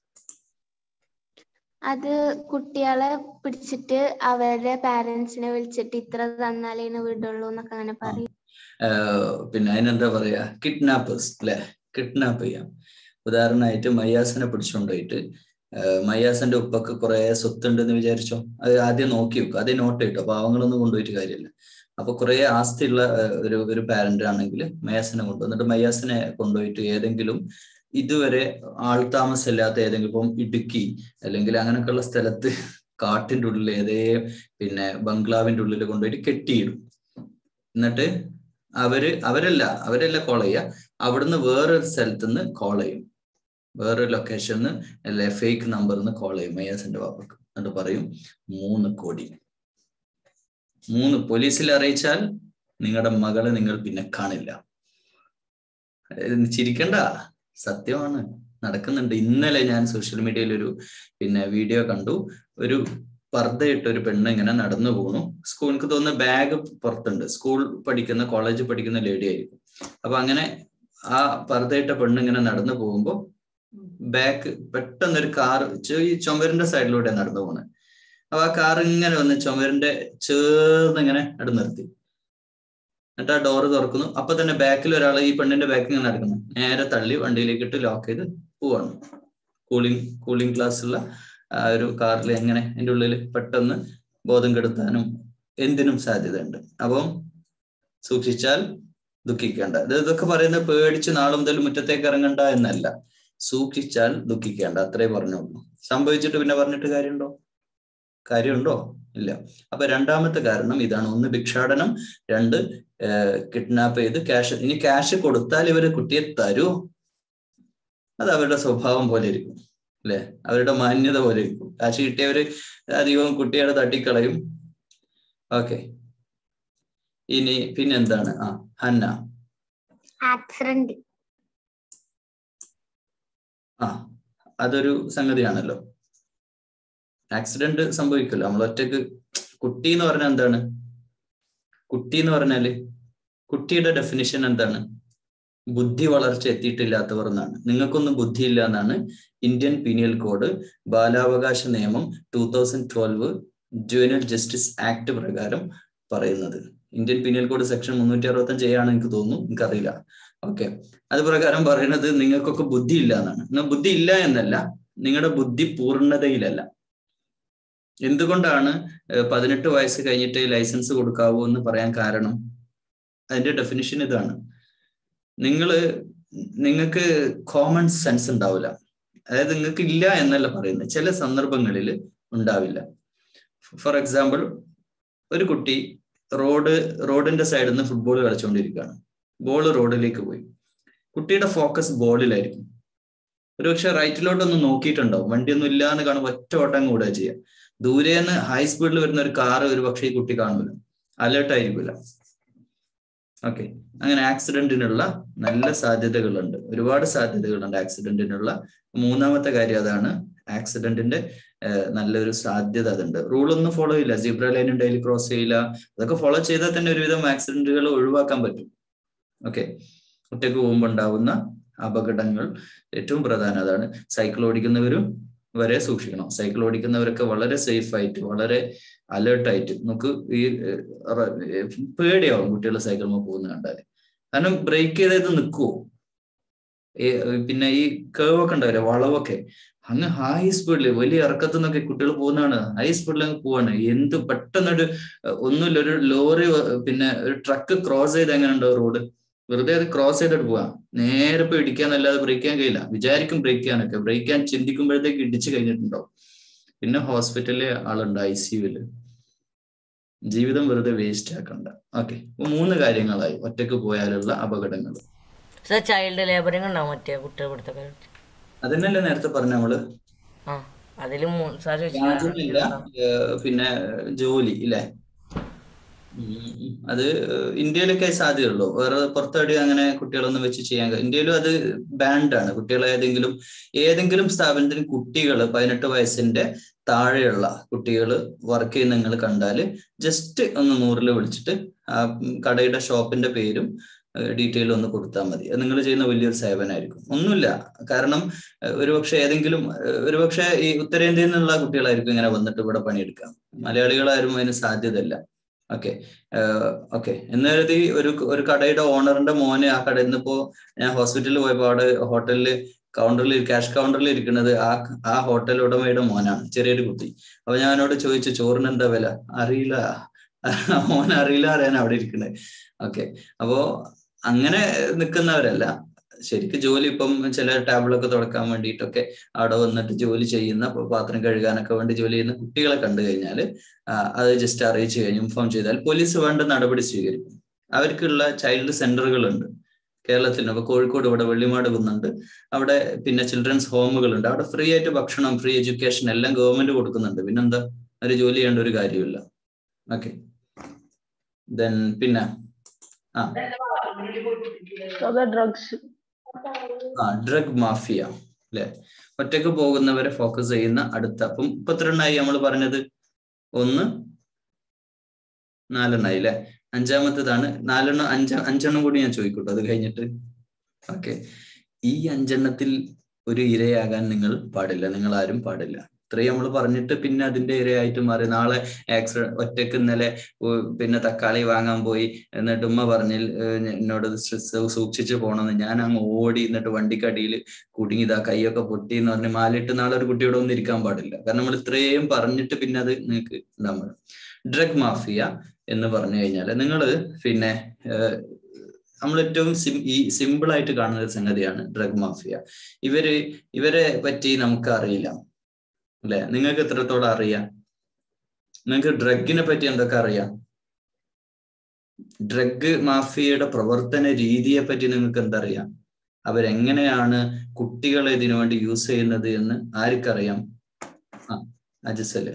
അത് കുട്ടികളെ പിടിച്ചിട്ട് അവരുടെ പാരന്റ്സിനെ വിളിച്ചിട്ട് ഇത്ര തന്നാലേ വിടുള്ളൂ എന്നൊക്കെ അങ്ങനെ പറയും ആഹ് പിന്നെ അതിനെന്താ പറയാ കിഡ്നാപ്പേഴ്സ് അല്ലെ കിഡ്നാപ്പ് ചെയ്യാം ഉദാഹരണമായിട്ട് മയ്യാസിനെ പിടിച്ചുകൊണ്ടുപോയിട്ട് ആഹ് മയ്യാസിന്റെ ഉപ്പക്ക് കുറെ സ്വത്തുണ്ടെന്ന് വിചാരിച്ചോ അത് ആദ്യം നോക്കി വെക്കും ആദ്യം നോട്ട് കിട്ടും പാവങ്ങളൊന്നും കൊണ്ടുപോയിട്ട് കാര്യമില്ല അപ്പൊ കുറെ ആസ്തിയുള്ള ആഹ് ഒരു ഒരു പാരന്റ് ആണെങ്കിൽ മയ്യാസിനെ കൊണ്ടുവന്നിട്ട് മയ്യാസിനെ കൊണ്ടുപോയിട്ട് ഏതെങ്കിലും ഇതുവരെ ആൾതാമസമില്ലാത്ത ഏതെങ്കിലും ഇപ്പം ഇടുക്കി അല്ലെങ്കിൽ അങ്ങനെയൊക്കെയുള്ള സ്ഥലത്ത് കാട്ടിന്റെ ഉള്ളിൽ ഏതേ പിന്നെ ബംഗ്ലാവിന്റെ ഉള്ളിൽ കൊണ്ടുപോയിട്ട് കെട്ടിയിടും എന്നിട്ട് അവര് അവരല്ല അവരല്ല കോൾ ചെയ്യുക അവിടുന്ന് വേറൊരു സ്ഥലത്ത് നിന്ന് കോൾ ചെയ്യും വേറൊരു ലൊക്കേഷനിൽ അല്ലെ ഫേക്ക് നമ്പറിൽ നിന്ന് കോൾ ചെയ്യും മയ്യാസിന്റെ വാപ്പക്ക് എന്നിട്ട് പറയും മൂന്ന് കോടി മൂന്ന് പോലീസിൽ അറിയിച്ചാൽ നിങ്ങളുടെ മകളെ നിങ്ങൾ പിന്നെ കാണില്ല ചിരിക്കണ്ട സത്യമാണ് നടക്കുന്നുണ്ട് ഇന്നലെ ഞാൻ സോഷ്യൽ മീഡിയയിൽ ഒരു പിന്നെ വീഡിയോ കണ്ടു ഒരു പർദ്ദയിട്ട ഒരു പെണ്ണ് ഇങ്ങനെ നടന്നു പോണു സ്കൂൾ എനിക്ക് തോന്നുന്ന ബാഗ് പുറത്തുണ്ട് സ്കൂൾ പഠിക്കുന്ന കോളേജ് പഠിക്കുന്ന ലേഡി ആയിരിക്കും അപ്പൊ അങ്ങനെ ആ പർദ്ദയിട്ട പെണ്ണ് ഇങ്ങനെ നടന്നു പോകുമ്പോൾ ബാക്ക് പെട്ടെന്ന് ഒരു കാർ ഈ ചുമരിന്റെ സൈഡിലൂടെ നടന്നു പോകുന്നത് അപ്പൊ ആ കാർ ഇങ്ങനെ വന്ന് ചുമരിന്റെ ചേർന്ന് ഇങ്ങനെ അടുത്ത് നിർത്തി എന്നിട്ട് ആ ഡോറ് തുറക്കുന്നു അപ്പൊ തന്നെ ബാക്കിൽ ഒരാൾ ഈ പെണ്ണിന്റെ ബാക്കിൽ ഇങ്ങനെ നടക്കുന്നു നേരെ തള്ളി വണ്ടിയിലേക്ക് ഇട്ട് ലോക്ക് ചെയ്ത് പോവാണ് കൂളിംഗ് കൂളിംഗ് ക്ലാസ് ഉള്ള ആ ഒരു കാറിൽ എങ്ങനെ അതിൻ്റെ ഉള്ളിൽ പെട്ടെന്ന് ബോധം കെടുത്താനും എന്തിനും സാധ്യതയുണ്ട് അപ്പം സൂക്ഷിച്ചാൽ ദുഃഖിക്കേണ്ട ഇത് ഇതൊക്കെ പറയുന്നത് പേടിച്ച് നാളെ മുതൽ മുറ്റത്തേക്ക് ഇറങ്ങണ്ട എന്നല്ല സൂക്ഷിച്ചാൽ ദുഃഖിക്കേണ്ട അത്രേ പറഞ്ഞുള്ളൂ സംഭവിച്ചിട്ട് പിന്നെ പറഞ്ഞിട്ട് കാര്യമുണ്ടോ കാര്യമുണ്ടോ ഇല്ല അപ്പൊ രണ്ടാമത്തെ കാരണം ഇതാണ് ഒന്ന് ഭിക്ഷാടനം രണ്ട് കിഡ്നാപ്പ് ചെയ്ത് ക്യാഷ് ഇനി ക്യാഷ് കൊടുത്താൽ ഇവര് കുട്ടിയെ തരൂ അത് അവരുടെ സ്വഭാവം പോലെ ഇരിക്കും അല്ലെ അവരുടെ മാന്യത പോലെ ഇരിക്കും കാശ് കിട്ടിയവര് അധികവും കുട്ടികളെ തട്ടിക്കളയും ഓക്കെ ഇനി പിന്നെന്താണ് ആ ഹന്ന ആക്സിഡന്റ് ആ അതൊരു സംഗതിയാണല്ലോ ആക്സിഡന്റ് സംഭവിക്കല്ലോ നമ്മൾ ഒറ്റക്ക് കുട്ടി എന്ന് പറഞ്ഞാൽ എന്താണ് കുട്ടി എന്ന് പറഞ്ഞാല് കുട്ടിയുടെ ഡെഫിനിഷൻ എന്താണ് ബുദ്ധി വളർച്ച എത്തിയിട്ടില്ലാത്തവർ എന്നാണ് നിങ്ങൾക്കൊന്നും ബുദ്ധിയില്ല എന്നാണ് ഇന്ത്യൻ പീനിയൽ കോഡ് ബാലാവകാശ നിയമം two thousand twelve juvenile justice act പ്രകാരം പറയുന്നത് ഇന്ത്യൻ പീനിയൽ കോഡ് സെക്ഷൻ മുന്നൂറ്റി അറുപത്തഞ്ച് ആണ് എനിക്ക് തോന്നുന്നു എനിക്കറിയില്ല ഓക്കെ അത് പ്രകാരം പറയുന്നത് നിങ്ങൾക്കൊക്കെ ബുദ്ധി ഇല്ല എന്നാണ് എന്നാൽ ബുദ്ധി ഇല്ല എന്നല്ല നിങ്ങളുടെ ബുദ്ധി പൂർണ്ണതയിലല്ല എന്തുകൊണ്ടാണ് പതിനെട്ട് വയസ്സ് കഴിഞ്ഞിട്ട് ലൈസൻസ് കൊടുക്കാവൂ എന്ന് പറയാൻ കാരണം അതിന്റെ ഡെഫിനിഷൻ ഇതാണ് നിങ്ങൾ നിങ്ങൾക്ക് കോമൺ സെൻസ് ഉണ്ടാവില്ല അതായത് നിങ്ങൾക്ക് ഇല്ല എന്നല്ല പറയുന്നത് ചില സന്ദർഭങ്ങളിൽ ഉണ്ടാവില്ല ഫോർ എക്സാമ്പിൾ ഒരു കുട്ടി റോഡ് റോഡിന്റെ സൈഡിൽ നിന്ന് ഫുട്ബോൾ കളിച്ചുകൊണ്ടിരിക്കുകയാണ് ബോൾ റോഡിലേക്ക് പോയി കുട്ടിയുടെ ഫോക്കസ് ബോളിലായിരിക്കും ഒരുപക്ഷെ റൈറ്റിലോട്ടൊന്ന് നോക്കിയിട്ടുണ്ടാവും വണ്ടിയൊന്നും ഇല്ല എന്ന് കാണുമ്പോൾ ഒറ്റ ഓട്ടം കൂടുക ചെയ്യുക ദൂരേന്ന് ഹൈ സ്പീഡിൽ വരുന്ന ഒരു കാറ് ഒരു പക്ഷേ ഈ കുട്ടി കാണൂല അലേർട്ട് ആയിരിക്കില്ല ഓക്കെ അങ്ങനെ ആക്സിഡന്റിനുള്ള നല്ല സാധ്യതകളുണ്ട് ഒരുപാട് സാധ്യതകളുണ്ട് ആക്സിഡന്റിനുള്ള മൂന്നാമത്തെ കാര്യം അതാണ് ആക്സിഡന്റിന്റെ നല്ലൊരു സാധ്യത അതുണ്ട് റൂളൊന്നും ഫോളോ ചെയ്യില്ല ജിബ്ര ലൈനും ഡെയിലി ക്രോസ് ചെയ്യില്ല അതൊക്കെ ഫോളോ ചെയ്താൽ തന്നെ ഒരുവിധം ആക്സിഡന്റുകൾ ഒഴിവാക്കാൻ പറ്റും ഓക്കെ ഒറ്റയ്ക്ക് പോകുമ്പോൾ ഉണ്ടാവുന്ന അപകടങ്ങൾ ഏറ്റവും പ്രധാനം അതാണ് സൈക്കിൾ ഓടിക്കുന്നവരും വരെ സൂക്ഷിക്കണം സൈക്കിൾ ഓടിക്കുന്നവരൊക്കെ വളരെ സേഫ് ആയിട്ട് വളരെ അലേർട്ടായിട്ട് നമുക്ക് ഈ പേടിയാവും കുട്ടികൾ സൈക്കിളിൽ പോകുന്ന കണ്ടാൽ കാരണം ബ്രേക്ക് ചെയ്തത് നിൽക്കുവോ പിന്നെ ഈ കേവ് ഒക്കെ ഉണ്ടാവില്ലേ വളവൊക്കെ അങ്ങ് ഹൈ സ്പീഡിൽ വലിയ ഇറക്കത്തു നിന്നൊക്കെ കുട്ടികൾ പോകുന്നതാണ് ഹൈ സ്പീഡിൽ അങ്ങ് പോവാണ് എന്ത് പെട്ടെന്നൊരു ഒന്നുമില്ല ഒരു ലോറി പിന്നെ ഒരു ട്രക്ക് ക്രോസ് ചെയ്ത് എങ്ങനെ ഉണ്ടാവും റോഡ് വെറുതെ അത് ക്രോസ് ചെയ്തിട്ട് പോവാ നേരെ പോയി ഇടിക്കാന്നല്ലാതെ ബ്രേക്ക് ചെയ്യാൻ കഴിയില്ല വിചാരിക്കും ബ്രേക്ക് ചെയ്യാനൊക്കെ ബ്രേക്ക് ചെയ്യാൻ ചിന്തിക്കുമ്പോഴത്തേക്ക് ഇടിച്ചു കഴിഞ്ഞിട്ടുണ്ടാവും പിന്നെ ഹോസ്പിറ്റലിലെ ആളുണ്ട് ഐ സിയുല് ജീവിതം വെറുതെ വേസ്റ്റ് ആക്കണ്ട ഓക്കെ അപ്പൊ മൂന്ന് കാര്യങ്ങളായി ഒറ്റക്ക് പോയാലുള്ള അപകടങ്ങൾ സർ ചൈൽഡ് ലേബറിംഗ് ഉണ്ടാവും മറ്റേ കുട്ടികൾ പിടുത്തൊക്കെ അതന്നെയല്ലേ നേരത്തെ പറഞ്ഞ നമ്മള് ആ അതിൽ സാർ രാജ്യമില്ല പിന്നെ ജോലി ഇല്ലേ ഉം. അത് ഇന്ത്യയിലൊക്കെ സാധ്യതയുള്ളൂ വേറെ പുറത്തെവിടെ അങ്ങനെ കുട്ടികളൊന്നും വെച്ച് ചെയ്യാൻ കഴി- ഇന്ത്യയിലും അത് ബാൻഡ് ആണ് കുട്ടികൾ ഏതെങ്കിലും ഏതെങ്കിലും സ്ഥാപനത്തിന് കുട്ടികൾ പതിനെട്ട് വയസ്സിന്റെ താഴെയുള്ള കുട്ടികൾ വർക്ക് ചെയ്യുന്ന നിങ്ങൾ കണ്ടാൽ ജസ്റ്റ് ഒന്ന് നൂറിൽ വിളിച്ചിട്ട് ആ കടയുടെ ഷോപ്പിന്റെ പേരും ഡീറ്റെയിൽ ഒന്ന് കൊടുത്താൽ മതി അത് നിങ്ങൾ ചെയ്യുന്ന വലിയൊരു സേവനമായിരിക്കും ഒന്നുമില്ല കാരണം ഏഹ് ഒരുപക്ഷെ ഏതെങ്കിലും ഏഹ് ഒരുപക്ഷെ ഈ ഉത്തരേന്ത്യയിൽ നിന്നുള്ള കുട്ടികളായിരിക്കും ഇങ്ങനെ വന്നിട്ട് ഇവിടെ പണിയെടുക്കാം മലയാളികളാരും അതിന് സാധ്യതയില്ല ഓക്കെ ഓക്കെ എന്ന് കരുതി ഒരു ഒരു കടയുടെ ഓണറിന്റെ മോന് ആ കടയിൽ നിന്ന് ഇപ്പോ ഞാൻ ഹോസ്പിറ്റലിൽ പോയപ്പോ അവിടെ ഹോട്ടലില് കൗണ്ടറിൽ ക്യാഷ് കൗണ്ടറിൽ ഇരിക്കുന്നത് ആ ആ ഹോട്ടൽ ഉടമയുടെ മോനാണ് ചെറിയൊരു കുട്ടി അപ്പൊ ഞാൻ അവനോട് ചോദിച്ചു ചോറിന് എന്താ വില അറിയില്ല മോൻ അറിയില്ല അറിയാൻ അവിടെ ഇരിക്കുന്നത് ഓക്കെ അപ്പോ അങ്ങനെ നിൽക്കുന്നവരല്ല ശരിക്കും ജോലി ഇപ്പം ചില ടാബിളൊക്കെ തുടക്കാൻ വേണ്ടിയിട്ടൊക്കെ അവിടെ വന്നിട്ട് ജോലി ചെയ്യുന്ന ഇപ്പൊ പാത്രം കഴുകാനൊക്കെ വേണ്ടി ജോലി ചെയ്യുന്ന കുട്ടികളെ കണ്ടു കഴിഞ്ഞാൽ അത് ജസ്റ്റ് അറിയിച്ചു കഴിഞ്ഞ് ഇൻഫോം ചെയ്താൽ പോലീസ് വേണ്ട നടപടി സ്വീകരിക്കും അവർക്കുള്ള ചൈൽഡ് സെന്ററുകളുണ്ട് കേരളത്തിൽ അപ്പൊ കോഴിക്കോട് ഇവിടെ വെള്ളിമാട് കുന്നുണ്ട് അവിടെ പിന്നെ ചിൽഡ്രൻസ് ഹോമുകളുണ്ട് അവിടെ ഫ്രീ ആയിട്ട് ഭക്ഷണം ഫ്രീ എഡ്യൂക്കേഷൻ എല്ലാം ഗവൺമെന്റ് കൊടുക്കുന്നുണ്ട് പിന്നെന്താ ഒരു ജോലി ചെയ്യേണ്ട ഒരു കാര്യമില്ല ഓക്കെ ദെൻ പിന്നെ ആ ഡ്രഗ്സ് ആ ഡ്രഗ് മാഫിയ അല്ലെ ഒറ്റക്ക് പോകുന്നവരെ ഫോക്കസ് ചെയ്യുന്ന അടുത്ത അപ്പം മുപ്പത്തിരണ്ടായി നമ്മൾ പറഞ്ഞത് ഒന്ന് നാലെണ്ണായി അല്ലെ അഞ്ചാമത്തേതാണ് നാലെണ്ണം അഞ്ച അഞ്ചെണ്ണം കൂടി ഞാൻ ചോദിക്കട്ടെ അത് കഴിഞ്ഞിട്ട് ഓക്കെ ഈ അഞ്ചെണ്ണത്തിൽ ഒരു ഇരയാകാൻ നിങ്ങൾ പാടില്ല നിങ്ങൾ ആരും പാടില്ല ഇത്രയും നമ്മൾ പറഞ്ഞിട്ട് പിന്നെ അതിന്റെ ഇരയായിട്ട് മാറി നാളെ ആക്സിഡന്റ് ഒറ്റക്ക് ഇന്നലെ ഉ- പിന്നെ തക്കാളി വാങ്ങാൻ പോയി എന്നിട്ട് ഉമ്മ പറഞ്ഞിൽ ഏഹ് എന്നോട് ഇത് സൂ- സൂക്ഷിച്ചു പോണമെന്ന് ഞാൻ അങ്ങ് ഓടി എന്നിട്ട് വണ്ടിക്കടിയിൽ കുടുങ്ങി ഇതാ കൈയൊക്കെ പൊട്ടി എന്ന് പറഞ്ഞ് മാലിട്ട് നാളെ ഒരു കുട്ടിയോട് ഒന്നും ഇരിക്കാൻ പാടില്ല കാരണം നമ്മൾ ഇത്രയും പറഞ്ഞിട്ട് പിന്നെ അത് നിങ്ങൾക്ക് ഉണ്ടാകുമ്പോൾ ഡ്രഗ് മാഫിയ എന്ന് പറഞ്ഞു കഴിഞ്ഞാൽ നിങ്ങൾ പിന്നെ ഏഹ് നമ്മൾ ഏറ്റവും സിം ഈ സിമ്പിൾ ആയിട്ട് കാണുന്ന ഒരു സംഗതിയാണ് ഡ്രഗ് മാഫിയ ഇവര് ഇവരെ പറ്റി നമുക്ക് അറിയില്ല അല്ലെ നിങ്ങൾക്ക് എത്രത്തോളം അറിയാം നിങ്ങൾക്ക് ഡ്രഗിനെ പറ്റി എന്തൊക്കെ അറിയാം ഡ്രഗ് മാഫിയയുടെ പ്രവർത്തന രീതിയെ പറ്റി നിങ്ങൾക്ക് എന്തറിയാം അവരെങ്ങനെയാണ് കുട്ടികളെ ഇതിനു വേണ്ടി യൂസ് ചെയ്യുന്നത് എന്ന് ആർക്കറിയാം ആ അജിസല്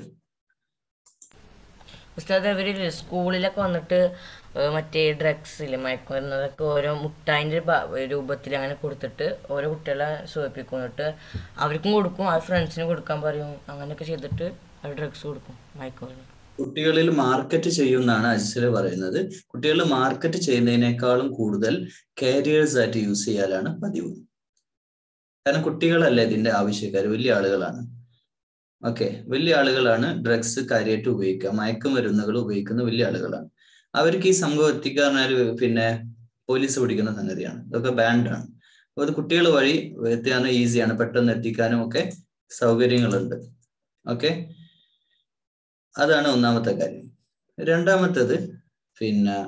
ഉസ്താദ് അവര് സ്കൂളിലൊക്കെ വന്നിട്ട് ഏഹ് മറ്റേ ഡ്രഗ്സില് മയക്കുമരുന്നതൊക്കെ ഓരോ മുട്ടായിന്റെ രൂപത്തിൽ അങ്ങനെ കൊടുത്തിട്ട് ഓരോ കുട്ടികളെ സൂചിപ്പിക്കും എന്നിട്ട് അവർക്കും കൊടുക്കും ആ ഫ്രണ്ട്സിന് കൊടുക്കാൻ പറയും അങ്ങനെയൊക്കെ ചെയ്തിട്ട് അവർ ഡ്രഗ്സ് കൊടുക്കും മയക്കുമരുന്ന് കുട്ടികളിൽ മാർക്കറ്റ് ചെയ്യുമെന്നാണ് അജിസല് പറയുന്നത് കുട്ടികൾ മാർക്കറ്റ് ചെയ്യുന്നതിനേക്കാളും കൂടുതൽ കാരിയേഴ്സ് ആയിട്ട് യൂസ് ചെയ്യാനാണ് പതിവ് കാരണം കുട്ടികളല്ല ഇതിന്റെ ആവശ്യക്കാർ വലിയ ആളുകളാണ് ഓക്കെ വലിയ ആളുകളാണ് ഡ്രഗ്സ് കാര്യമായിട്ട് ഉപയോഗിക്കുക മയക്കുമരുന്നുകൾ ഉപയോഗിക്കുന്ന വലിയ ആളുകളാണ് അവർക്ക് ഈ സംഭവം എത്തിക്കുക പറഞ്ഞാൽ പിന്നെ പോലീസ് പിടിക്കുന്ന സംഗതിയാണ് ഇതൊക്കെ ബാൻഡാണ് അപ്പൊ അത് കുട്ടികൾ വഴി എത്തിക്കാനും ഈസിയാണ് പെട്ടെന്ന് എത്തിക്കാനും ഒക്കെ സൗകര്യങ്ങളുണ്ട് ഓക്കെ അതാണ് ഒന്നാമത്തെ കാര്യം രണ്ടാമത്തേത് പിന്നെ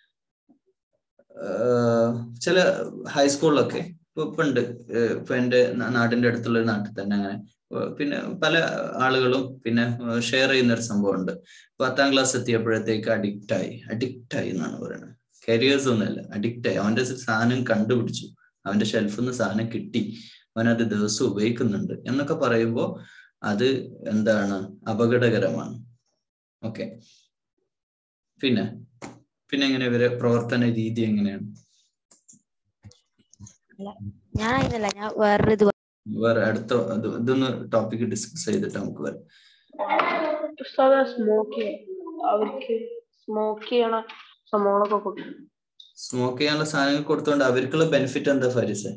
ആഹ് ചില ഹൈസ്കൂളിലൊക്കെ ഇപ്പൊ ഇപ്പൊ ഉണ്ട് ഏഹ് ഇപ്പൊ എന്റെ നാ- നാടിന്റെ അടുത്തുള്ള ഒരു നാട്ടിൽ തന്നെ അങ്ങനെ ഏഹ് പിന്നെ പല ആളുകളും പിന്നെ ഷെയർ ചെയ്യുന്ന ഒരു സംഭവമുണ്ട് പത്താം ക്ലാസ് എത്തിയപ്പോഴത്തേക്ക് അഡിക്റ്റ് ആയി അഡിക്റ്റ് ആയി എന്നാണ് പറയുന്നത് കരിയേഴ്സ് ഒന്നുമല്ല അഡിക്റ്റ് ആയി അവന്റെ സാധനം കണ്ടുപിടിച്ചു അവന്റെ ഷെൽഫിൽ നിന്ന് സാധനം കിട്ടി അവനത് ദിവസം ഉപയോഗിക്കുന്നുണ്ട് എന്നൊക്കെ പറയുമ്പോൾ അത് എന്താണ് അപകടകരമാണ് ഓക്കെ പിന്നെ പിന്നെ എങ്ങനെ ഇവരെ പ്രവർത്തന രീതി എങ്ങനെയാണ് ഞാൻ അതിനല്ല ഞാൻ വേറൊരു ഇത് വേറെ അടുത്ത ഇത് ഇതൊന്ന് ടോപ്പിക് ഡിസ്കസ് ചെയ്തിട്ട് നമുക്ക് വരാം സ്മോക്ക് അവർക്ക് സ്മോക്ക് ചെയ്യണ സംഭവങ്ങളൊക്കെ കൊടുക്കും സ്മോക്ക് ചെയ്യാനുള്ള സാധനങ്ങൾ കൊടുത്തോണ്ട് അവർക്കുള്ള ബെനിഫിറ്റ് എന്താ ഫരിസ്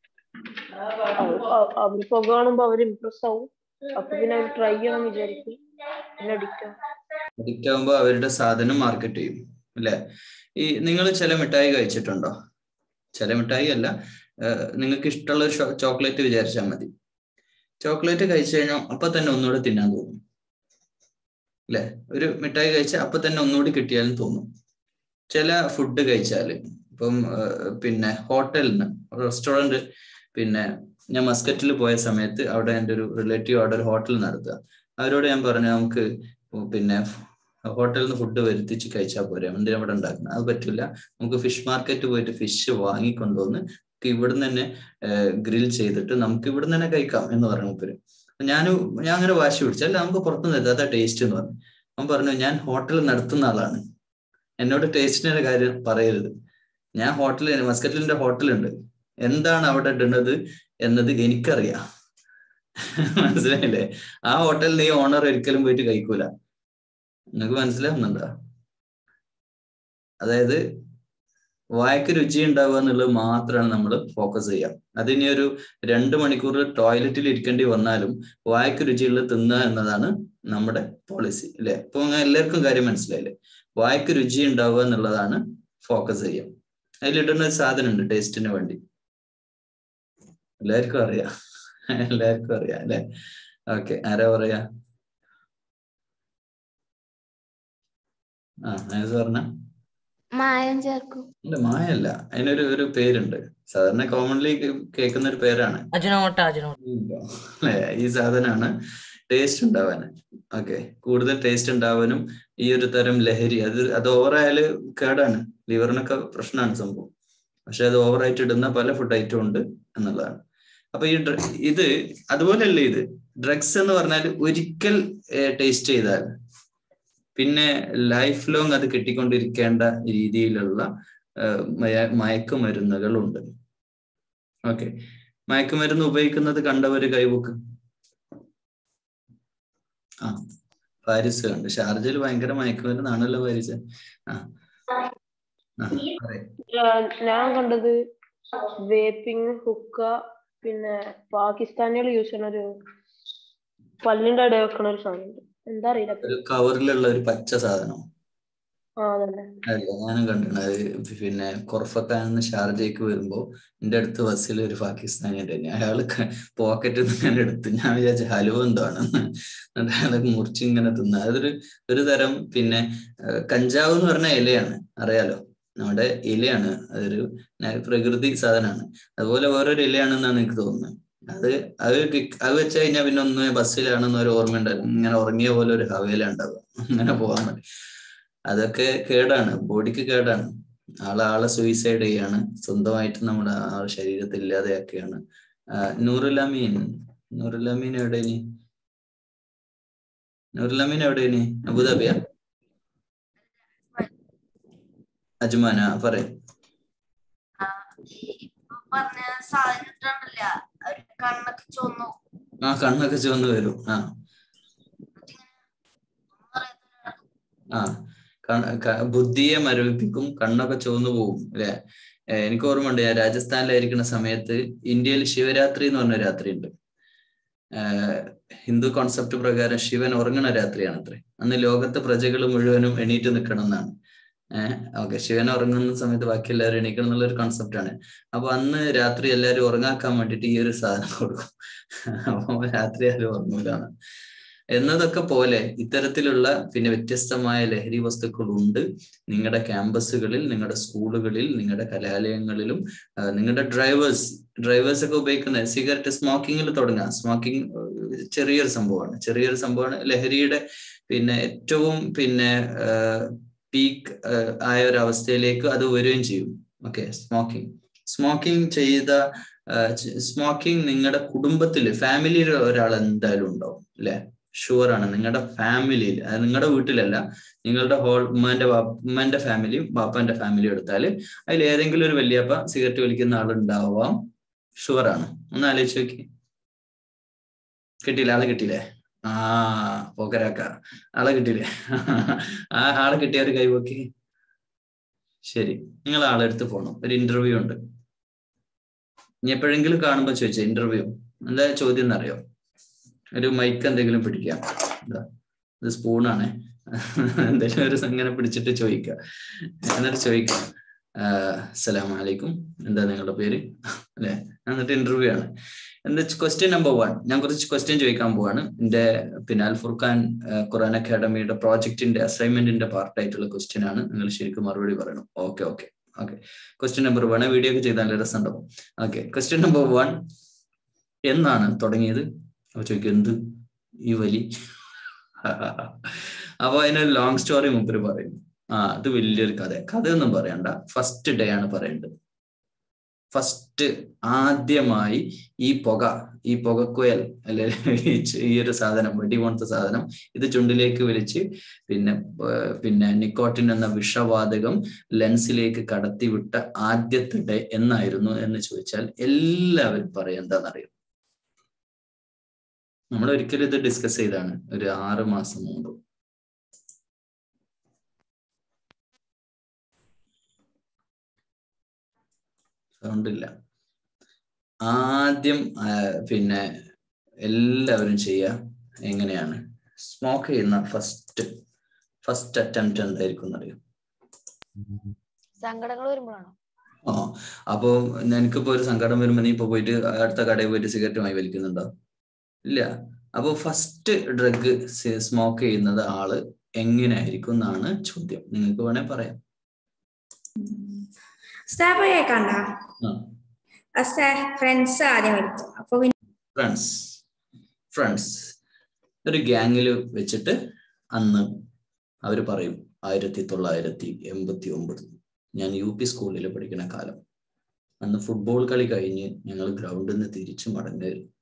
അവർ പുക കാണുമ്പോ അവർ ഇംപ്രസ് ആവും അപ്പൊ പിന്നെ അവർ ട്രൈ ചെയ്യണം വിചാരിക്കും പിന്നെ അഡിക്റ്റ് ആവും അഡിക്റ്റ് ആകുമ്പോൾ അവരുടെ സാധനം മാർക്കറ്റ് ചെയ്യും അല്ലെ ഈ നിങ്ങൾ ചില മിഠായി കഴിച്ചിട്ടുണ്ടോ ചില മിഠായി അല്ല നിങ്ങൾക്ക് ഇഷ്ടമുള്ള ഒരു ചോക്ലേറ്റ് വിചാരിച്ചാൽ മതി ചോക്ലേറ്റ് കഴിച്ചു കഴിഞ്ഞാൽ അപ്പൊ തന്നെ ഒന്നുകൂടെ തിന്നാൻ തോന്നും അല്ലെ ഒരു മിഠായി കഴിച്ചാൽ അപ്പൊ തന്നെ ഒന്നുകൂടി കിട്ടിയാലും തോന്നും ചില ഫുഡ് കഴിച്ചാല് ഇപ്പം പിന്നെ ഹോട്ടലിൽ നിന്ന് റെസ്റ്റോറന്റ് പിന്നെ ഞാൻ മസ്കറ്റിൽ പോയ സമയത്ത് അവിടെ എൻ്റെ ഒരു റിലേറ്റീവ് അവിടെ ഒരു ഹോട്ടൽ നടത്തുക അവരോട് ഞാൻ പറഞ്ഞു നമുക്ക് പിന്നെ ഹോട്ടലിൽ നിന്ന് ഫുഡ് വരുത്തിച്ച് കഴിച്ചാൽ പോരെ എന്തിനാ ഇവിടെ ഉണ്ടാക്കുന്നത് അത് പറ്റില്ല നമുക്ക് ഫിഷ് മാർക്കറ്റ് പോയിട്ട് ഫിഷ് വാങ്ങിക്കൊണ്ടുവന്ന് ഇവിടുന്ന് തന്നെ ഗ്രിൽ ചെയ്തിട്ട് നമുക്ക് ഇവിടുന്ന് തന്നെ കഴിക്കാം എന്ന് പറഞ്ഞു മൂപ്പര് ഞാൻ ഞാൻ അങ്ങനെ വാശി പിടിച്ചു അല്ല നമുക്ക് പുറത്തുനിന്ന് അതാ ടേസ്റ്റ് എന്ന് പറഞ്ഞു അവൻ പറഞ്ഞു ഞാൻ ഹോട്ടൽ നടത്തുന്ന ആളാണ് എന്നോട് ടേസ്റ്റിന്റെ കാര്യം പറയരുത് ഞാൻ ഹോട്ടലിൽ മസ്കറ്റിലിന്റെ ഹോട്ടലുണ്ട് എന്താണ് അവിടെ ഇടുന്നത് എന്നത് എനിക്കറിയാം മനസ്സിലായില്ലേ ആ ഹോട്ടലിൽ നീ ഓണർ ഒരിക്കലും പോയിട്ട് കഴിക്കൂല നിങ്ങൾക്ക് മനസ്സിലാവുന്നുണ്ടോ അതായത് വായക്ക് രുചി ഉണ്ടാവുക എന്നുള്ളത് മാത്രമാണ് നമ്മൾ ഫോക്കസ് ചെയ്യുക അതിനി ഒരു രണ്ട് മണിക്കൂർ ടോയ്ലറ്റിൽ ഇരിക്കേണ്ടി വന്നാലും വായക്ക് രുചിയുള്ളത് തിന്നുക എന്നതാണ് നമ്മുടെ പോളിസി അല്ലെ ഇപ്പൊ എല്ലാവർക്കും കാര്യം മനസ്സിലായില്ലേ വായക്ക് രുചി ഉണ്ടാവുക എന്നുള്ളതാണ് ഫോക്കസ് ചെയ്യുക അതിലിടുന്ന ഒരു സാധനം ഉണ്ട് ടേസ്റ്റിന് വേണ്ടി എല്ലാവർക്കും അറിയാം എല്ലാവർക്കും അറിയാം അല്ലെ ഓക്കെ ആരാ പറയാ ആ ആയത് പറഞ്ഞ മായം ചേർക്കും ഇല്ല മായല്ല അതിനൊരു ഒരു പേരുണ്ട് സാധാരണ കോമൺലി കേൾക്കുന്ന ഒരു പേരാണ് അജിനോമോട്ട അജിനോമോട്ട അല്ലെ ഈ സാധനമാണ് ടേസ്റ്റ് ഉണ്ടാവാൻ ഓക്കെ കൂടുതൽ ടേസ്റ്റ് ഉണ്ടാവാനും ഈ ഒരു തരം ലഹരി അത് അത് ഓവറായാല് കേടാണ് ലിവറിനൊക്കെ പ്രശ്നമാണ് സംഭവം പക്ഷെ അത് ഓവറായിട്ട് ഇടുന്ന പല ഫുഡ് ഐറ്റം ഉണ്ട് എന്നുള്ളതാണ് അപ്പൊ ഈ ഇത് അതുപോലെയല്ലേ ഇത് ഡ്രഗ്സ് എന്ന് പറഞ്ഞാൽ ഒരിക്കൽ ടേസ്റ്റ് ചെയ്താൽ പിന്നെ ലൈഫ് ലോങ് അത് കിട്ടിക്കൊണ്ടിരിക്കേണ്ട രീതിയിലുള്ള മയക്കുമരുന്നുകളുണ്ട് ഓക്കെ മയക്കുമരുന്ന് ഉപയോഗിക്കുന്നത് കണ്ടവര് കൈവക്ക് ആ പാരിസ് കണ്ട് ഷാർജയിൽ ഭയങ്കര മയക്കുമരുന്നാണല്ലോ പാരിസ് ആ ഞാൻ കണ്ടത് വേപ്പിംഗ് ഹുക്ക പിന്നെ പാകിസ്ഥാനികൾ യൂസ് ചെയ്യുന്ന ഒരു പല്ലിന്റെ ഇടയിൽ വെക്കണ ഒരു സാധനം എന്താ അറിയില്ല ഒരു കവറിലുള്ള ഒരു പച്ച സാധനം ആ അതന്നെ അല്ല ഞാനും കണ്ടിട്ടുണ്ട് അത് പിന്നെ കൊറഫക്കാന്ന് ഷാർജയ്ക്ക് വരുമ്പോ എന്റെ അടുത്ത് ബസ്സിൽ ഒരു പാകിസ്ഥാനി ഉണ്ടായിരുന്നു അയാള് പോക്കറ്റിൽ നിന്ന് ഇങ്ങനെ എടുത്ത് ഞാൻ വിചാരിച്ച ഹലുവ എന്താണ് എന്നിട്ട് അയാളെ മുറിച്ച് ഇങ്ങനെ തിന്ന അതൊരു ഒരു തരം പിന്നെ കഞ്ചാവ് എന്ന് പറഞ്ഞ ഇലയാണ് അറിയാലോ നമ്മുടെ ഇലയാണ് അതൊരു പ്രകൃതി സാധനമാണ് അതുപോലെ വേറൊരു ഇലയാണെന്നാണ് എനിക്ക് തോന്നുന്നത് അത് അത് അത് വെച്ച് കഴിഞ്ഞാൽ പിന്നെ ഒന്ന് ബസ്സിലാണെന്ന് ഒരു ഓർമ്മ ഉണ്ടാകും ഇങ്ങനെ ഉറങ്ങിയ പോലെ ഒരു ഹവേല ഉണ്ടാവുക അങ്ങനെ പോകാൻ മതി അതൊക്കെ കേടാണ് ബോഡിക്ക് കേടാണ് ആളെ ആളെ സൂയിസൈഡ് ചെയ്യാണ് സ്വന്തമായിട്ട് നമ്മുടെ ആ ശരീരത്തെ ഇല്ലാതെയാക്കുകയാണ് നൂറുലമീൻ നൂറുലമീൻ എവിടെ ഇനി നൂറുലമീൻ എവിടെ ഇനി അബുദാബിയ അജ്മാന പറയും പറഞ്ഞ സാധനം ഇട്ടിട്ടില്ല അവര് കണ്ണൊക്കെ ചുവന്നു ആ കണ്ണൊക്കെ ചുവന്ന് വരും ആ ആ ബുദ്ധിയെ മരവിപ്പിക്കും കണ്ണൊക്കെ ചുവന്നു പോകും അല്ലെ എനിക്ക് ഓർമ്മയുണ്ട് ഞാൻ രാജസ്ഥാനിലായിരിക്കുന്ന സമയത്ത് ഇന്ത്യയിൽ ശിവരാത്രി എന്ന് പറഞ്ഞ രാത്രി ഉണ്ട് ഹിന്ദു കോൺസെപ്റ്റ് പ്രകാരം ശിവൻ ഉറങ്ങണ രാത്രിയാണ് അത്രേ അന്ന് ലോകത്തെ പ്രജകൾ മുഴുവനും എണീറ്റ് നിൽക്കണം എന്നാണ് ഏഹ് ഓക്കെ ശിവൻ ഉറങ്ങുന്ന സമയത്ത് ബാക്കി എല്ലാവരും എണീക്കണം എന്നുള്ള ഒരു കോൺസെപ്റ്റ് ആണ് അപ്പൊ അന്ന് രാത്രി എല്ലാവരും ഉറങ്ങാക്കാൻ വേണ്ടിയിട്ട് ഈ ഒരു സാധനം കൊടുക്കും അപ്പൊ രാത്രി ആരും ഉറങ്ങൂലാണ് എന്നതൊക്കെ പോലെ ഇത്തരത്തിലുള്ള പിന്നെ വ്യത്യസ്തമായ ലഹരി വസ്തുക്കൾ ഉണ്ട് നിങ്ങളുടെ ക്യാമ്പസുകളിൽ നിങ്ങളുടെ സ്കൂളുകളിൽ നിങ്ങളുടെ കലാലയങ്ങളിലും നിങ്ങളുടെ ഡ്രൈവേഴ്സ് ഡ്രൈവേഴ്സ് ഒക്കെ ഉപയോഗിക്കുന്ന സിഗരറ്റ് സ്മോക്കിങ്ങിൽ തുടങ്ങുക സ്മോക്കിംഗ് ചെറിയൊരു സംഭവമാണ് ചെറിയൊരു സംഭവമാണ് ലഹരിയുടെ പിന്നെ ഏറ്റവും പിന്നെ പീക്ക് ആയ ഒരു അവസ്ഥയിലേക്ക് അത് വരികയും ചെയ്യും ഓക്കെ സ്മോക്കിംഗ് സ്മോക്കിംഗ് ചെയ്ത സ്മോക്കിംഗ് നിങ്ങളുടെ കുടുംബത്തിൽ ഫാമിലിയിൽ ഒരാൾ എന്തായാലും ഉണ്ടാവും അല്ലെ ഷുവർ ആണ് നിങ്ങളുടെ ഫാമിലിയിൽ അത് നിങ്ങളുടെ വീട്ടിലല്ല നിങ്ങളുടെ ഹോൾ ഉമ്മാന്റെ ഉമ്മന്റെ ഫാമിലിയും ബാപ്പാന്റെ ഫാമിലിയും എടുത്താൽ അതിൽ ഏതെങ്കിലും ഒരു വലിയപ്പ സിഗരറ്റ് വലിക്കുന്ന ആൾ ഉണ്ടാവാം ഷുവർ ആണ് ഒന്ന് ആലോചിച്ച് നോക്കി കിട്ടിയില്ല ആളെ കിട്ടിയില്ലേ ആ പോക്കരാക്ക ആളെ കിട്ടിയില്ലേ ആ ആളെ കിട്ടിയ ഒരു കൈപോക്കി ശരി നിങ്ങൾ ആളെ അടുത്ത് പോകണം ഒരു ഇന്റർവ്യൂ ഉണ്ട് ഇനി എപ്പോഴെങ്കിലും കാണുമ്പോൾ ചോദിച്ചേ ഇന്റർവ്യൂ എന്താ ചോദ്യം എന്നറിയോ ഒരു മൈക്ക് എന്തെങ്കിലും പിടിക്കാം എന്താ ഇത് സ്പൂണാണ് എന്തെങ്കിലും ഒരു ഇങ്ങനെ പിടിച്ചിട്ട് ചോദിക്കുക എന്നിട്ട് ചോദിക്കാം അസ്സലാമു അലൈക്കും എന്താ നിങ്ങളുടെ പേര് അല്ലെ എന്നിട്ട് ഇന്റർവ്യൂ ആണ് എന്റെ ക്വസ്റ്റ്യൻ നമ്പർ വൺ ഞാൻ കുറച്ച് ക്വസ്റ്റ്യൻ ചോദിക്കാൻ പോവാണ് എന്റെ പിന്നെ അൽ ഫുർഖാൻ ആ, ഖുറാൻ അക്കാഡമിയുടെ പ്രോജക്റ്റിന്റെ അസൈൻമെന്റിന്റെ പാർട്ടായിട്ടുള്ള ക്വസ്റ്റ്യൻ ആണ് നിങ്ങൾ ശരിക്കും മറുപടി പറയണം okay okay okay question number one video ഒക്കെ ചെയ്താൽ നല്ല രസമുണ്ടാവും ഓക്കെ ക്വസ്റ്റ്യൻ നമ്പർ വൺ എന്നാണ് തുടങ്ങിയത് അപ്പൊ ചോദിക്കും എന്ത് ഈ വലി അപ്പൊ അതിനൊരു ലോങ് സ്റ്റോറി മുമ്പര് പറയും ആ അത് വലിയൊരു കഥ കഥയൊന്നും പറയണ്ട ഫസ്റ്റ് ഡേ ആണ് പറയേണ്ടത് ഫസ്റ്റ് ആദ്യമായി ഈ പുക ഈ പുകക്കുയൽ അല്ലെ ഈ ചെ- ഈ ഒരു സാധനം വെടി പോണത്തെ സാധനം ഇത് ചുണ്ടിലേക്ക് വലിച്ച് പിന്നെ ഏർ പിന്നെ നിക്കോട്ടിൻ എന്ന വിഷവാതകം ലെൻസിലേക്ക് കടത്തിവിട്ട ആദ്യത്തെ ഡേ എന്നായിരുന്നു എന്ന് ചോദിച്ചാൽ എല്ലാവരും പറയും എന്താണെന്നറിയും നമ്മൾ ഒരിക്കലും ഇത് ഡിസ്കസ് ചെയ്താണ് ഒരു ആറ് മാസം മുമ്പ് സൗണ്ട് ഇല്ല ആദ്യം ആ, പിന്നെ എല്ലാവരും ചെയ്യുക എങ്ങനെയാണ് സ്മോക്ക് ചെയ്യുന്ന ഫസ്റ്റ് ഫസ്റ്റ് അറ്റംപ്റ്റ് എന്തായിരിക്കും എന്നറിയോ സങ്കടങ്ങൾ വരുമ്പോഴാണോ ആ അപ്പൊ നിനക്കിപ്പോ ഒരു സങ്കടം വരുമ്പോ നീ ഇപ്പൊ പോയിട്ട് അടുത്ത കടയിൽ പോയിട്ട് സിഗരറ്റ് വാങ്ങി വലിക്കുന്നുണ്ടോ ഇല്ല അപ്പൊ ഫസ്റ്റ് ഡ്രഗ് സ്മോക്ക് ചെയ്യുന്നത് ആള് എങ്ങനെയായിരിക്കും എന്നാണ് ചോദ്യം നിങ്ങൾക്ക് വേണേ പറയാം സ്റ്റാപ്പ് കേൾക്കണ്ട ആ ഫ്രണ്ട്സ് ആദ്യം എടുത്തു അപ്പൊ പിന്നെ ഫ്രണ്ട്സ് ഫ്രണ്ട്സ് ഒരു ഗ്യാങ്ങിൽ വെച്ചിട്ട് അന്ന് അവർ പറയും ആയിരത്തി തൊള്ളായിരത്തി എൺപത്തി ഒമ്പത് ഞാൻ യു പി സ്കൂളിൽ പഠിക്കുന്ന കാലം അന്ന് ഫുട്ബോൾ കളി കഴിഞ്ഞ് ഞങ്ങൾ ഗ്രൗണ്ടിൽ നിന്ന് തിരിച്ചു മടങ്ങായിരുന്നു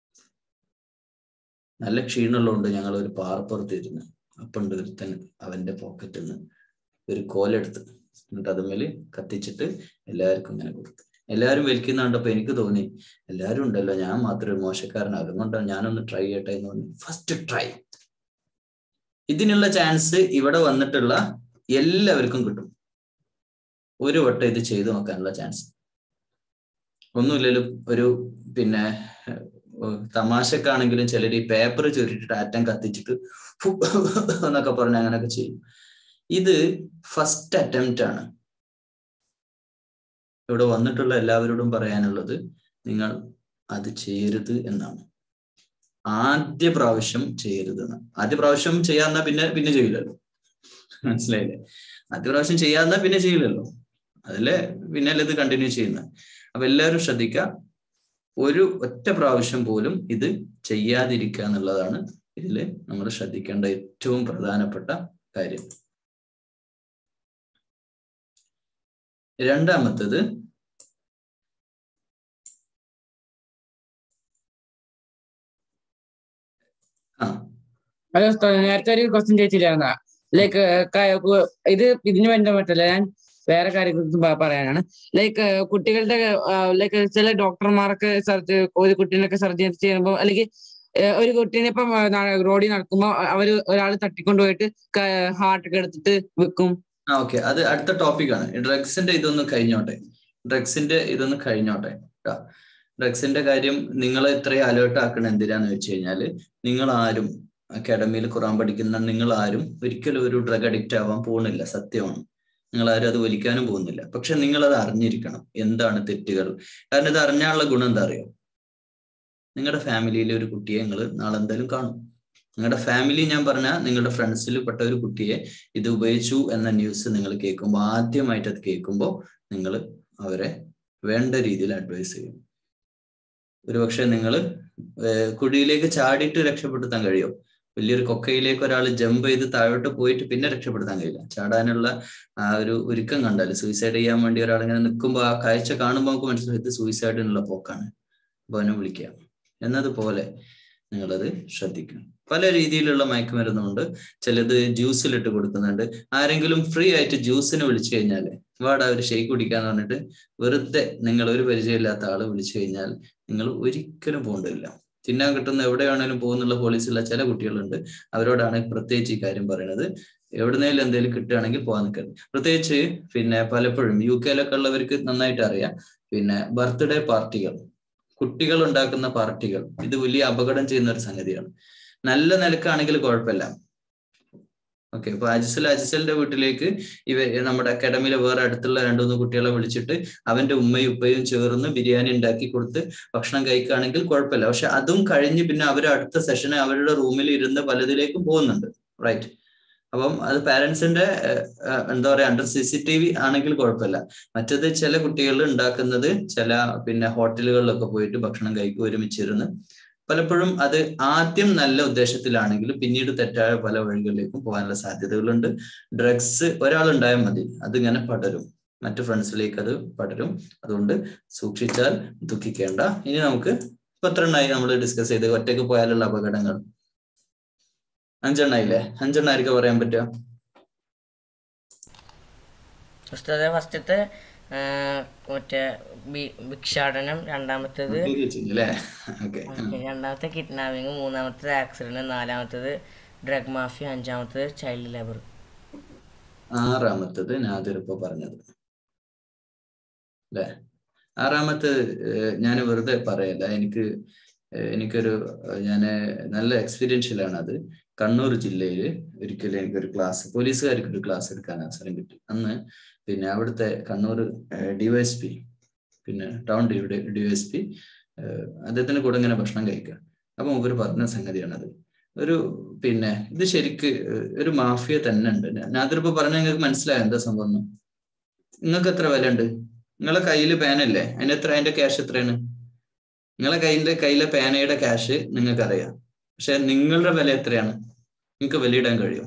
നല്ല ക്ഷീണമുള്ളതുകൊണ്ട് ഞങ്ങൾ ഒരു പാറപ്പുറത്ത് ഇരുന്ന് അപ്പണ്ട് ഒരുത്തൻ അവന്റെ പോക്കറ്റിൽ നിന്ന് ഒരു കോലെടുത്ത് എന്നിട്ട് അതുമേല് കത്തിച്ചിട്ട് എല്ലാവർക്കും ഇങ്ങനെ കൊടുത്തു എല്ലാവരും വലിക്കുന്ന കണ്ടപ്പോ എനിക്ക് തോന്നി എല്ലാവരും ഉണ്ടല്ലോ ഞാൻ മാത്രമേ മോശക്കാരനാകും അതുകൊണ്ടാണ് ഞാനൊന്ന് ട്രൈ ചെയ്യട്ടെ എന്ന് പറഞ്ഞു ഫസ്റ്റ് ട്രൈ ഇതിനുള്ള ചാൻസ് ഇവിടെ വന്നിട്ടുള്ള എല്ലാവർക്കും കിട്ടും ഒരു വട്ടം ഇത് ചെയ്തു നോക്കാനുള്ള ചാൻസ് ഒന്നുമില്ലല്ലോ ഒരു പിന്നെ ഏർ തമാശക്കാണെങ്കിലും ചിലർ ഈ പേപ്പർ ചുരുട്ടിട്ട് ആറ്റം കത്തിച്ചിട്ട് ഫു എന്നൊക്കെ പറഞ്ഞ് അങ്ങനെയൊക്കെ ചെയ്യും ഇത് ഫസ്റ്റ് അറ്റംപ്റ്റ് ആണ് ഇവിടെ വന്നിട്ടുള്ള എല്ലാവരോടും പറയാനുള്ളത് നിങ്ങൾ അത് ചെയ്യരുത് എന്നാണ് ആദ്യ പ്രാവശ്യം ചെയ്യരുത് എന്ന് ആദ്യ പ്രാവശ്യം ചെയ്യാന്നാ പിന്നെ പിന്നെ ചെയ്യില്ലല്ലോ മനസ്സിലായില്ലേ ആദ്യ പ്രാവശ്യം ചെയ്യാന്നാ പിന്നെ ചെയ്യില്ലല്ലോ അതിലെ പിന്നെ ഇത് കണ്ടിന്യൂ ചെയ്യുന്നത് അപ്പൊ എല്ലാവരും ശ്രദ്ധിക്കുക ഒരു ഒറ്റ പ്രാവശ്യം പോലും ഇത് ചെയ്യാതിരിക്കുക എന്നുള്ളതാണ് ഇതില് നമ്മൾ ശ്രദ്ധിക്കേണ്ട ഏറ്റവും പ്രധാനപ്പെട്ട കാര്യം രണ്ടാമത്തത് ഹലോ ഉസ്താദ് നേരത്തെ ഒരു ക്വസ്റ്റ്യൻ ചോദിച്ചില്ലായിരുന്ന ലൈക്ക് ഇത് ഇതിന് വേണ്ടി പറ്റില്ല ഞാൻ വേറെ കാര്യങ്ങൾ പറയാനാണ് ലൈക്ക് കുട്ടികളുടെ ലൈക്ക് ചില ഡോക്ടർമാർക്ക് സർജറി ഒരു കുട്ടീനൊക്കെ സർജറി ചെയ്യുമ്പോൾ അല്ലെങ്കിൽ ഏഹ് ഒരു കുട്ടീനെ ഇപ്പം റോഡിൽ നടക്കുമ്പോൾ അവര് ഒരാൾ തട്ടിക്കൊണ്ടുപോയിട്ട് ഹാർട്ട് ഒക്കെ എടുത്തിട്ട് വെക്കും ആ ഓക്കെ അത് അടുത്ത ടോപ്പിക്കാണ് ഡ്രഗ്സിന്റെ ഇതൊന്ന് കഴിഞ്ഞോട്ടെ ഡ്രഗ്സിന്റെ ഇതൊന്ന് കഴിഞ്ഞോട്ടെ കേട്ടോ ഡ്രഗ്സിന്റെ കാര്യം നിങ്ങളെ ഇത്രയും അലേർട്ട് ആക്കണ എന്തിനാന്ന് വെച്ച് കഴിഞ്ഞാല് നിങ്ങൾ ആരും അക്കാഡമിയിൽ ഖുറാൻ പഠിക്കുന്ന നിങ്ങൾ ആരും ഒരിക്കലും ഒരു ഡ്രഗ് അഡിക്റ്റ് ആവാൻ പോകുന്നില്ല സത്യമാണ് നിങ്ങൾ ആരും അത് വലിക്കാനും പോകുന്നില്ല പക്ഷെ നിങ്ങൾ അത് അറിഞ്ഞിരിക്കണം എന്താണ് തെറ്റുകൾ കാരണം ഇത് അറിഞ്ഞാലുള്ള ഗുണം എന്താ അറിയോ നിങ്ങളുടെ ഫാമിലിയിലെ ഒരു കുട്ടിയെ നിങ്ങൾ നാളെ എന്തായാലും കാണും നിങ്ങളുടെ ഫാമിലി ഞാൻ പറഞ്ഞ നിങ്ങളുടെ ഫ്രണ്ട്സിൽ പെട്ട ഒരു കുട്ടിയെ ഇത് ഉപയോഗിച്ചു എന്ന ന്യൂസ് നിങ്ങൾ കേൾക്കുമ്പോൾ ആദ്യമായിട്ട് അത് കേൾക്കുമ്പോൾ നിങ്ങൾ അവരെ വേണ്ട രീതിയിൽ അഡ്വൈസ് ചെയ്യും ഒരുപക്ഷെ നിങ്ങൾ കുഴിയിലേക്ക് ചാടിയിട്ട് രക്ഷപ്പെടുത്താൻ കഴിയും വലിയൊരു കൊക്കയിലേക്ക് ഒരാൾ ജമ്പ് ചെയ്ത് താഴോട്ട് പോയിട്ട് പിന്നെ രക്ഷപ്പെടുത്താൻ കഴിയില്ല ചാടാനുള്ള ആ ഒരു ഒരുക്കം കണ്ടാൽ സൂയിസൈഡ് ചെയ്യാൻ വേണ്ടി ഒരാൾ ഇങ്ങനെ നിൽക്കുമ്പോൾ ആ കാഴ്ച കാണുമ്പോൾ നമുക്ക് മനസ്സിലാവും ഇത് സൂയിസൈഡിനുള്ള പോക്കാണ് അപ്പൊ അവനെ വിളിക്കുക എന്നതുപോലെ നിങ്ങളത് ശ്രദ്ധിക്കണം പല രീതിയിലുള്ള മയക്കുമരുന്നുണ്ട് ചിലത് ജ്യൂസിലിട്ട് കൊടുക്കുന്നുണ്ട് ആരെങ്കിലും ഫ്രീ ആയിട്ട് ജ്യൂസിന് വിളിച്ചു കഴിഞ്ഞാൽ വാടാ ഒരു ഷെയ്ക്ക് കുടിക്കാന്ന് പറഞ്ഞിട്ട് വെറുതെ നിങ്ങൾ ഒരു പരിചയമില്ലാത്ത ആള് വിളിച്ചു കഴിഞ്ഞാൽ നിങ്ങൾ ഒരിക്കലും പോകേണ്ടതില്ല തിന്നാൻ കിട്ടുന്ന എവിടെ വേണേലും പോകുന്നുള്ള പോളിസിയുള്ള ചില കുട്ടികളുണ്ട് അവരോടാണ് പ്രത്യേകിച്ച് ഈ കാര്യം പറയുന്നത് എവിടുന്നേലും എന്തെങ്കിലും കിട്ടുകയാണെങ്കിൽ പോകാൻ നിൽക്കരുത് പ്രത്യേകിച്ച് പിന്നെ പലപ്പോഴും യു കെയിലൊക്കെ ഉള്ളവർക്ക് നന്നായിട്ട് അറിയാം പിന്നെ ബർത്ത്ഡേ പാർട്ടികൾ കുട്ടികൾ ഉണ്ടാക്കുന്ന പാർട്ടികൾ ഇത് വലിയ അപകടം ചെയ്യുന്ന ഒരു സംഗതിയാണ് നല്ല നിലക്കാണെങ്കിൽ കുഴപ്പമില്ല ഓക്കെ അപ്പൊ അജിസൽ അജിസലിന്റെ വീട്ടിലേക്ക് ഇവ നമ്മുടെ അക്കാഡമിയിലെ വേറെ അടുത്തുള്ള രണ്ടു മൂന്ന് കുട്ടികളെ വിളിച്ചിട്ട് അവന്റെ ഉമ്മയും ഉപ്പയും ചേർന്ന് ബിരിയാണി ഉണ്ടാക്കി കൊടുത്ത് ഭക്ഷണം കഴിക്കുകയാണെങ്കിൽ കുഴപ്പമില്ല പക്ഷെ അതും കഴിഞ്ഞ് പിന്നെ അവർ അടുത്ത സെഷന് അവരുടെ റൂമിൽ ഇരുന്ന് പലതിലേക്കും പോകുന്നുണ്ട് റൈറ്റ് അപ്പം അത് പാരന്റ്സിന്റെ എന്താ പറയാ under C C T V ആണെങ്കിൽ കുഴപ്പമില്ല മറ്റത് ചില കുട്ടികൾ ഉണ്ടാക്കുന്നത് ചില പിന്നെ ഹോട്ടലുകളിലൊക്കെ പോയിട്ട് ഭക്ഷണം കഴിക്കും ഒരുമിച്ചിരുന്ന് പലപ്പോഴും അത് ആദ്യം നല്ല ഉദ്ദേശത്തിലാണെങ്കിലും പിന്നീട് തെറ്റായ പല വഴികളിലേക്കും പോകാനുള്ള സാധ്യതകളുണ്ട് ഡ്രഗ്സ് ഒരാളുണ്ടായാൽ മതി അതിങ്ങനെ പടരും മറ്റു ഫ്രണ്ട്സിലേക്ക് അത് പടരും അതുകൊണ്ട് സൂക്ഷിച്ചാൽ ദുഃഖിക്കേണ്ട ഇനി നമുക്ക് പത്തെണ്ണായി നമ്മൾ ഡിസ്കസ് ചെയ്ത് ഒറ്റയ്ക്ക് പോയാലുള്ള അപകടങ്ങൾ അഞ്ചെണ്ണായില്ലേ അഞ്ചെണ്ണ ആയിരിക്കും പറയാൻ പറ്റുക ഉസ്താദെ ഫസ്റ്റത്തെ മറ്റേ ബി- ഭിക്ഷാടനം രണ്ടാമത്തേത് അല്ലേ ഓക്കെ രണ്ടാമത്തെ കിഡ്നാപ്പിംഗ് മൂന്നാമത്തേത് ആക്സിഡന്റ് നാലാമത്തേത് ഡ്രഗ് മാഫിയ അഞ്ചാമത്തേത് ചൈൽഡ് ലേബർ ആറാമത്തത് നാദിർ ഇപ്പൊ പറഞ്ഞത് അല്ലെ ആറാമത്തെ ഞാൻ വെറുതെ പറയല്ല എനിക്ക് ഏഹ് എനിക്കൊരു ഞാൻ നല്ല എക്സ്പീരിയൻഷ്യലാണ് അത് കണ്ണൂർ ജില്ലയിൽ ഒരിക്കലും എനിക്കൊരു ക്ലാസ് പോലീസുകാർക്ക് ഒരു ക്ലാസ് എടുക്കാൻ അവസരം കിട്ടി അന്ന് പിന്നെ അവിടുത്തെ കണ്ണൂർ ഡിവൈഎസ്പി പിന്നെ ടൗൺ ഡി ഡിവൈഎസ്പി അദ്ദേഹത്തിന്റെ കൂടെ ഇങ്ങനെ ഭക്ഷണം കഴിക്കുക അപ്പൊ ഇവർ പറഞ്ഞ സംഗതിയാണത് ഒരു പിന്നെ ഇത് ശരിക്ക് ഒരു മാഫിയ തന്നെ ഉണ്ട് നാദിറിപ്പോ പറഞ്ഞ നിങ്ങൾക്ക് മനസ്സിലായോ എന്താ സംഭവം എന്ന്? നിങ്ങൾക്ക് എത്ര വില ഉണ്ട് നിങ്ങളെ കയ്യിൽ പേനല്ലേ അതിന് എത്ര അതിന്റെ ക്യാഷ് എത്രയാണ് നിങ്ങളെ കയ്യിലെ കയ്യിലെ പേനയുടെ ക്യാഷ് നിങ്ങൾക്ക് അറിയാം പക്ഷെ നിങ്ങളുടെ വില എത്രയാണ് നിങ്ങൾക്ക് വിലയിടാൻ കഴിയുമോ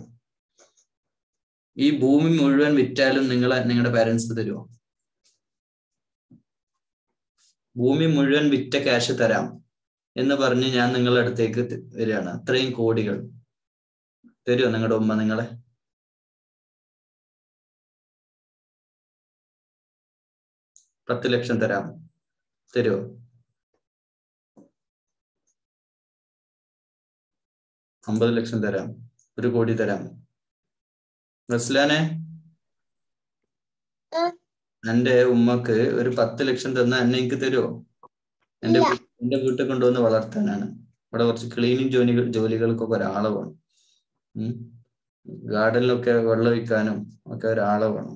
ഈ ഭൂമി മുഴുവൻ വിറ്റാലും നിങ്ങളെ നിങ്ങളുടെ പാരന്റ്സ് തരുമോ ഭൂമി മുഴുവൻ വിറ്റ ക്യാഷ് തരാം എന്ന് പറഞ്ഞ് ഞാൻ നിങ്ങളുടെ അടുത്തേക്ക് ത- വരികയാണ് അത്രയും കോടികൾ തരുമോ നിങ്ങളുടെ ഉമ്മ നിങ്ങളെ പത്ത് ലക്ഷം തരാം തരുമോ അമ്പത് ലക്ഷം തരാം ഒരു കോടി തരാം റസ്ലാനെ എന്റെ ഉമ്മക്ക് ഒരു പത്ത് ലക്ഷം തന്ന എന്നെ എനിക്ക് തരുമോ എന്റെ വീ- എന്റെ വീട്ടിൽ കൊണ്ടുവന്ന് വളർത്താനാണ് ഇവിടെ കുറച്ച് ക്ലീനിങ് ജോലികൾ ജോലികൾക്കൊക്കെ ഒരാളെ വേണം ഉം ഗാർഡനിലൊക്കെ വെള്ളം ഒഴിക്കാനും ഒക്കെ ഒരാളെ വേണം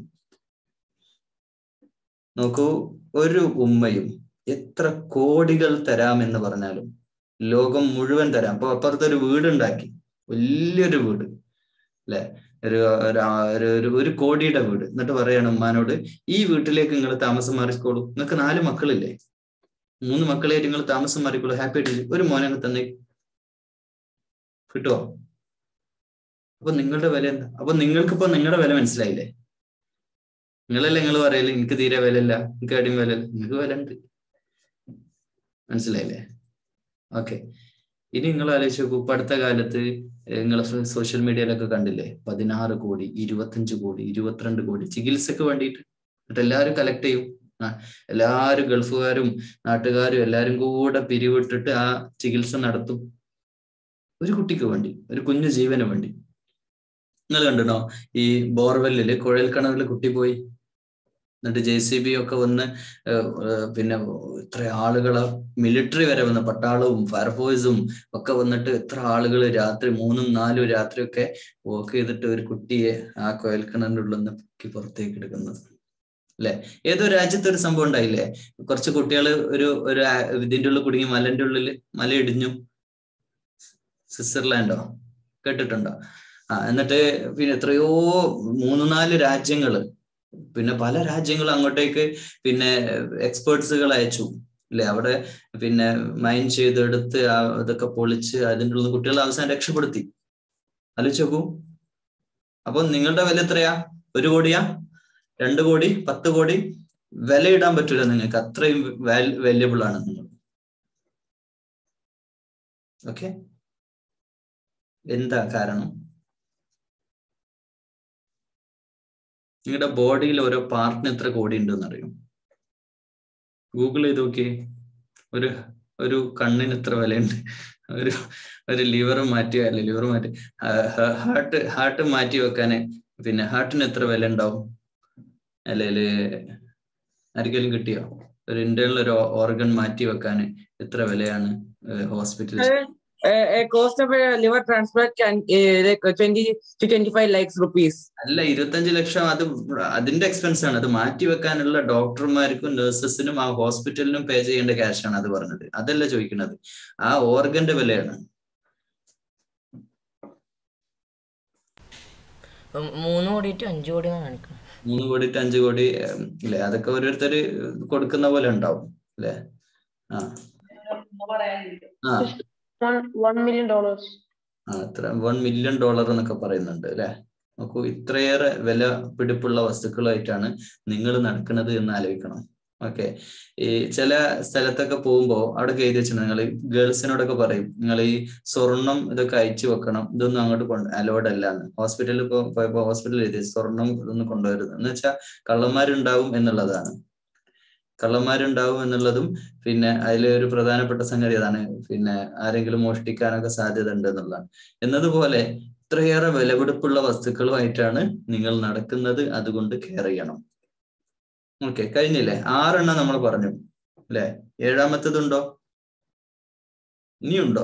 നോക്കൂ ഒരു ഉമ്മയും എത്ര കോടികൾ തരാം എന്ന് പറഞ്ഞാലും ലോകം മുഴുവൻ തരാം അപ്പൊ അപ്പുറത്ത് ഒരു വീടുണ്ടാക്കി വലിയൊരു വീട് അല്ലെ ഒരു ഒരു ആ- ഒരു- ഒരു ഒരു കോടിയുടെ വീട് എന്നിട്ട് പറയാണ് ഉമ്മാനോട് ഈ വീട്ടിലേക്ക് നിങ്ങൾ താമസം മാറിക്കോളൂ നിങ്ങൾക്ക് നാല് മക്കളില്ലേ മൂന്ന് മക്കളായിട്ട് നിങ്ങൾ താമസം മാറിക്കോളൂ ഹാപ്പി ആയിട്ട് ഇരി- ഒരു മോനെ അങ്ങ് തന്നെ കിട്ടുമോ അപ്പൊ നിങ്ങളുടെ വില എന്താ അപ്പൊ നിങ്ങൾക്കിപ്പോ നിങ്ങളുടെ വില മനസ്സിലായില്ലേ നിങ്ങളല്ലേ നിങ്ങൾ പറയല് എനിക്ക് തീരെ വിലയില്ല എനിക്ക് അടിയും വില നിങ്ങൾക്ക് വില ഉണ്ട് മനസ്സിലായില്ലേ ഓക്കെ ഇനി നിങ്ങൾ ആലോചിച്ച് നോക്കൂ ഇപ്പൊ അടുത്ത കാലത്ത് നിങ്ങൾ സോഷ്യൽ മീഡിയയിലൊക്കെ കണ്ടില്ലേ പതിനാറ് കോടി ഇരുപത്തഞ്ച് കോടി ഇരുപത്തിരണ്ട് കോടി ചികിത്സക്ക് വേണ്ടിയിട്ട് എന്നിട്ട് എല്ലാവരും കളക്ട് ചെയ്യും ആ എല്ലാവരും ഗൾഫുകാരും നാട്ടുകാരും എല്ലാരും കൂടെ പിരിവിട്ടിട്ട് ആ ചികിത്സ നടത്തും ഒരു കുട്ടിക്ക് വേണ്ടി ഒരു കുഞ്ഞു ജീവന് വേണ്ടി നിങ്ങൾ കണ്ടിട്ടോ ഈ ബോർവെല്ലില് കുഴൽ കിണറിൽ കുട്ടി പോയി എന്നിട്ട് ജെ സി ബി ഒക്കെ വന്ന് ഏഹ്, ഏഹ്, പിന്നെ ഇത്ര ആളുകളെ മിലിറ്ററി വരെ വന്ന് പട്ടാളവും ഫയർഫോഴ്സും ഒക്കെ വന്നിട്ട് എത്ര ആളുകൾ രാത്രി മൂന്നും നാലും രാത്രിയൊക്കെ വോക്ക് ചെയ്തിട്ട് ഒരു കുട്ടിയെ ആ കുഴൽക്കിണറിന്റെ ഉള്ളിൽ നിന്ന് പൊക്കി പുറത്തേക്ക് എടുക്കുന്നത് അല്ലെ ഏതോ രാജ്യത്ത് ഒരു സംഭവം ഉണ്ടായില്ലേ കുറച്ച് കുട്ടികൾ ഒരു ഒരു ആ- ഇതിന്റെ ഉള്ളിൽ കുടുങ്ങി മലന്റെ ഉള്ളിൽ മല ഇടിഞ്ഞു സ്വിറ്റ്സർലാൻഡോ കേട്ടിട്ടുണ്ടോ ആ എന്നിട്ട് പിന്നെ എത്രയോ മൂന്ന് നാല് രാജ്യങ്ങള് പിന്നെ പല രാജ്യങ്ങളും അങ്ങോട്ടേക്ക് പിന്നെ എക്സ്പേർട്സുകൾ അയച്ചു അല്ലെ അവിടെ പിന്നെ മൈൻ ചെയ്തെടുത്ത് ആ ഇതൊക്കെ പൊളിച്ച് അതിൻ്റെ ഉള്ളിൽ കുട്ടികളെ അവസാനം രക്ഷപ്പെടുത്തി ആലോചിച്ച് നോക്കൂ അപ്പൊ നിങ്ങളുടെ വില എത്രയാ ഒരു കോടിയാ രണ്ട് കോടി പത്ത് കോടി വിലയിടാൻ പറ്റൂല നിങ്ങൾക്ക് അത്രയും വാല്യബിൾ ആണ് നിങ്ങൾ ഓക്കെ എന്താ കാരണം നിങ്ങളുടെ ബോഡിയിൽ ഓരോ പാർട്ടിന് എത്ര കോടി ഉണ്ടെന്ന് അറിയും ഗൂഗിൾ ചെയ്ത് നോക്കിയേ ഒരു ഒരു കണ്ണിന് എത്ര വിലയുണ്ട് ഒരു ഒരു ലിവർ മാറ്റി അല്ല ലിവർ മാറ്റി ഹാർട്ട് ഹാർട്ട് മാറ്റി വെക്കാന് പിന്നെ ഹാർട്ടിന് എത്ര വില ഉണ്ടാവും അല്ലെങ്കിൽ ആർക്കെങ്കിലും കിട്ടിയോ ഒരു ഇന്റേണൽ ഒരു ഓർഗൻ മാറ്റി വെക്കാൻ എത്ര വിലയാണ് hospital a cost of a liver transplant can uh, like 20 to 25 lakhs rupees. അല്ല ഇരുപത്തഞ്ച് ലക്ഷം അത് അതിന്റെ എക്സ്പെൻസ് ആണ് അത് മാറ്റി വെക്കാനുള്ള ഡോക്ടർമാർക്കും നഴ്സസിനും ആ ഹോസ്പിറ്റലിനും പേ ചെയ്യേണ്ട ക്യാഷ് ആണ് അത് പറഞ്ഞത് അതല്ല ചോദിക്കുന്നത് ആ ഓർഗന്റെ വിലയാണ് ഉം, മൂന്ന് കോടിയിട്ട് അഞ്ചു കോടി എന്നാണ് കാണിക്കുന്നത് മൂന്ന് കോടി to അഞ്ച് കോടി ഉം, ഇല്ലേ അതൊക്കെ ഓരോരുത്തര് കൊടുക്കുന്ന പോലെ ഉണ്ടാവും അല്ലേ ആ ആ One one million dollars. ആ അത്ര വൺ മില്യൺ ഡോളർ എന്നൊക്കെ പറയുന്നുണ്ട് അല്ലെ നോക്കൂ ഇത്രയേറെ വില പിടിപ്പുള്ള വസ്തുക്കളായിട്ടാണ് നിങ്ങൾ നടക്കുന്നത് എന്ന് ആലോചിക്കണം ഓക്കെ ഈ ചില സ്ഥലത്തൊക്കെ പോകുമ്പോൾ അവിടെ എഴുതി വെച്ചിട്ടുണ്ട് നിങ്ങൾ ഗേൾസിനോടൊക്കെ പറയും നിങ്ങൾ ഈ സ്വർണം ഇതൊക്കെ അയച്ചു വെക്കണം ഇതൊന്നും അങ്ങോട്ട് കൊണ്ട് അലോഡ് അല്ല എന്ന് ഹോസ്പിറ്റലിൽ പോയപ്പോ ഹോസ്പിറ്റലിൽ എഴുതി സ്വർണം ഇതൊന്നും കൊണ്ടുവരുത് എന്ന് വെച്ചാൽ കള്ളന്മാരുണ്ടാവും എന്നുള്ളതാണ് കള്ളന്മാരുണ്ടാവും എന്നുള്ളതും പിന്നെ അതിലെ ഒരു പ്രധാനപ്പെട്ട സംഗതി അതാണ് പിന്നെ ആരെങ്കിലും മോഷ്ടിക്കാനൊക്കെ സാധ്യത ഉണ്ട് എന്നുള്ളതാണ് എന്നതുപോലെ ഇത്രയേറെ വിലപിടിപ്പുള്ള വസ്തുക്കളുമായിട്ടാണ് നിങ്ങൾ നടക്കുന്നത് അതുകൊണ്ട് കെയർ ചെയ്യണം ഓക്കെ കഴിഞ്ഞില്ലേ ആറെണ്ണം നമ്മൾ പറഞ്ഞു അല്ലെ ഏഴാമത്തതുണ്ടോ ഇനിയുണ്ടോ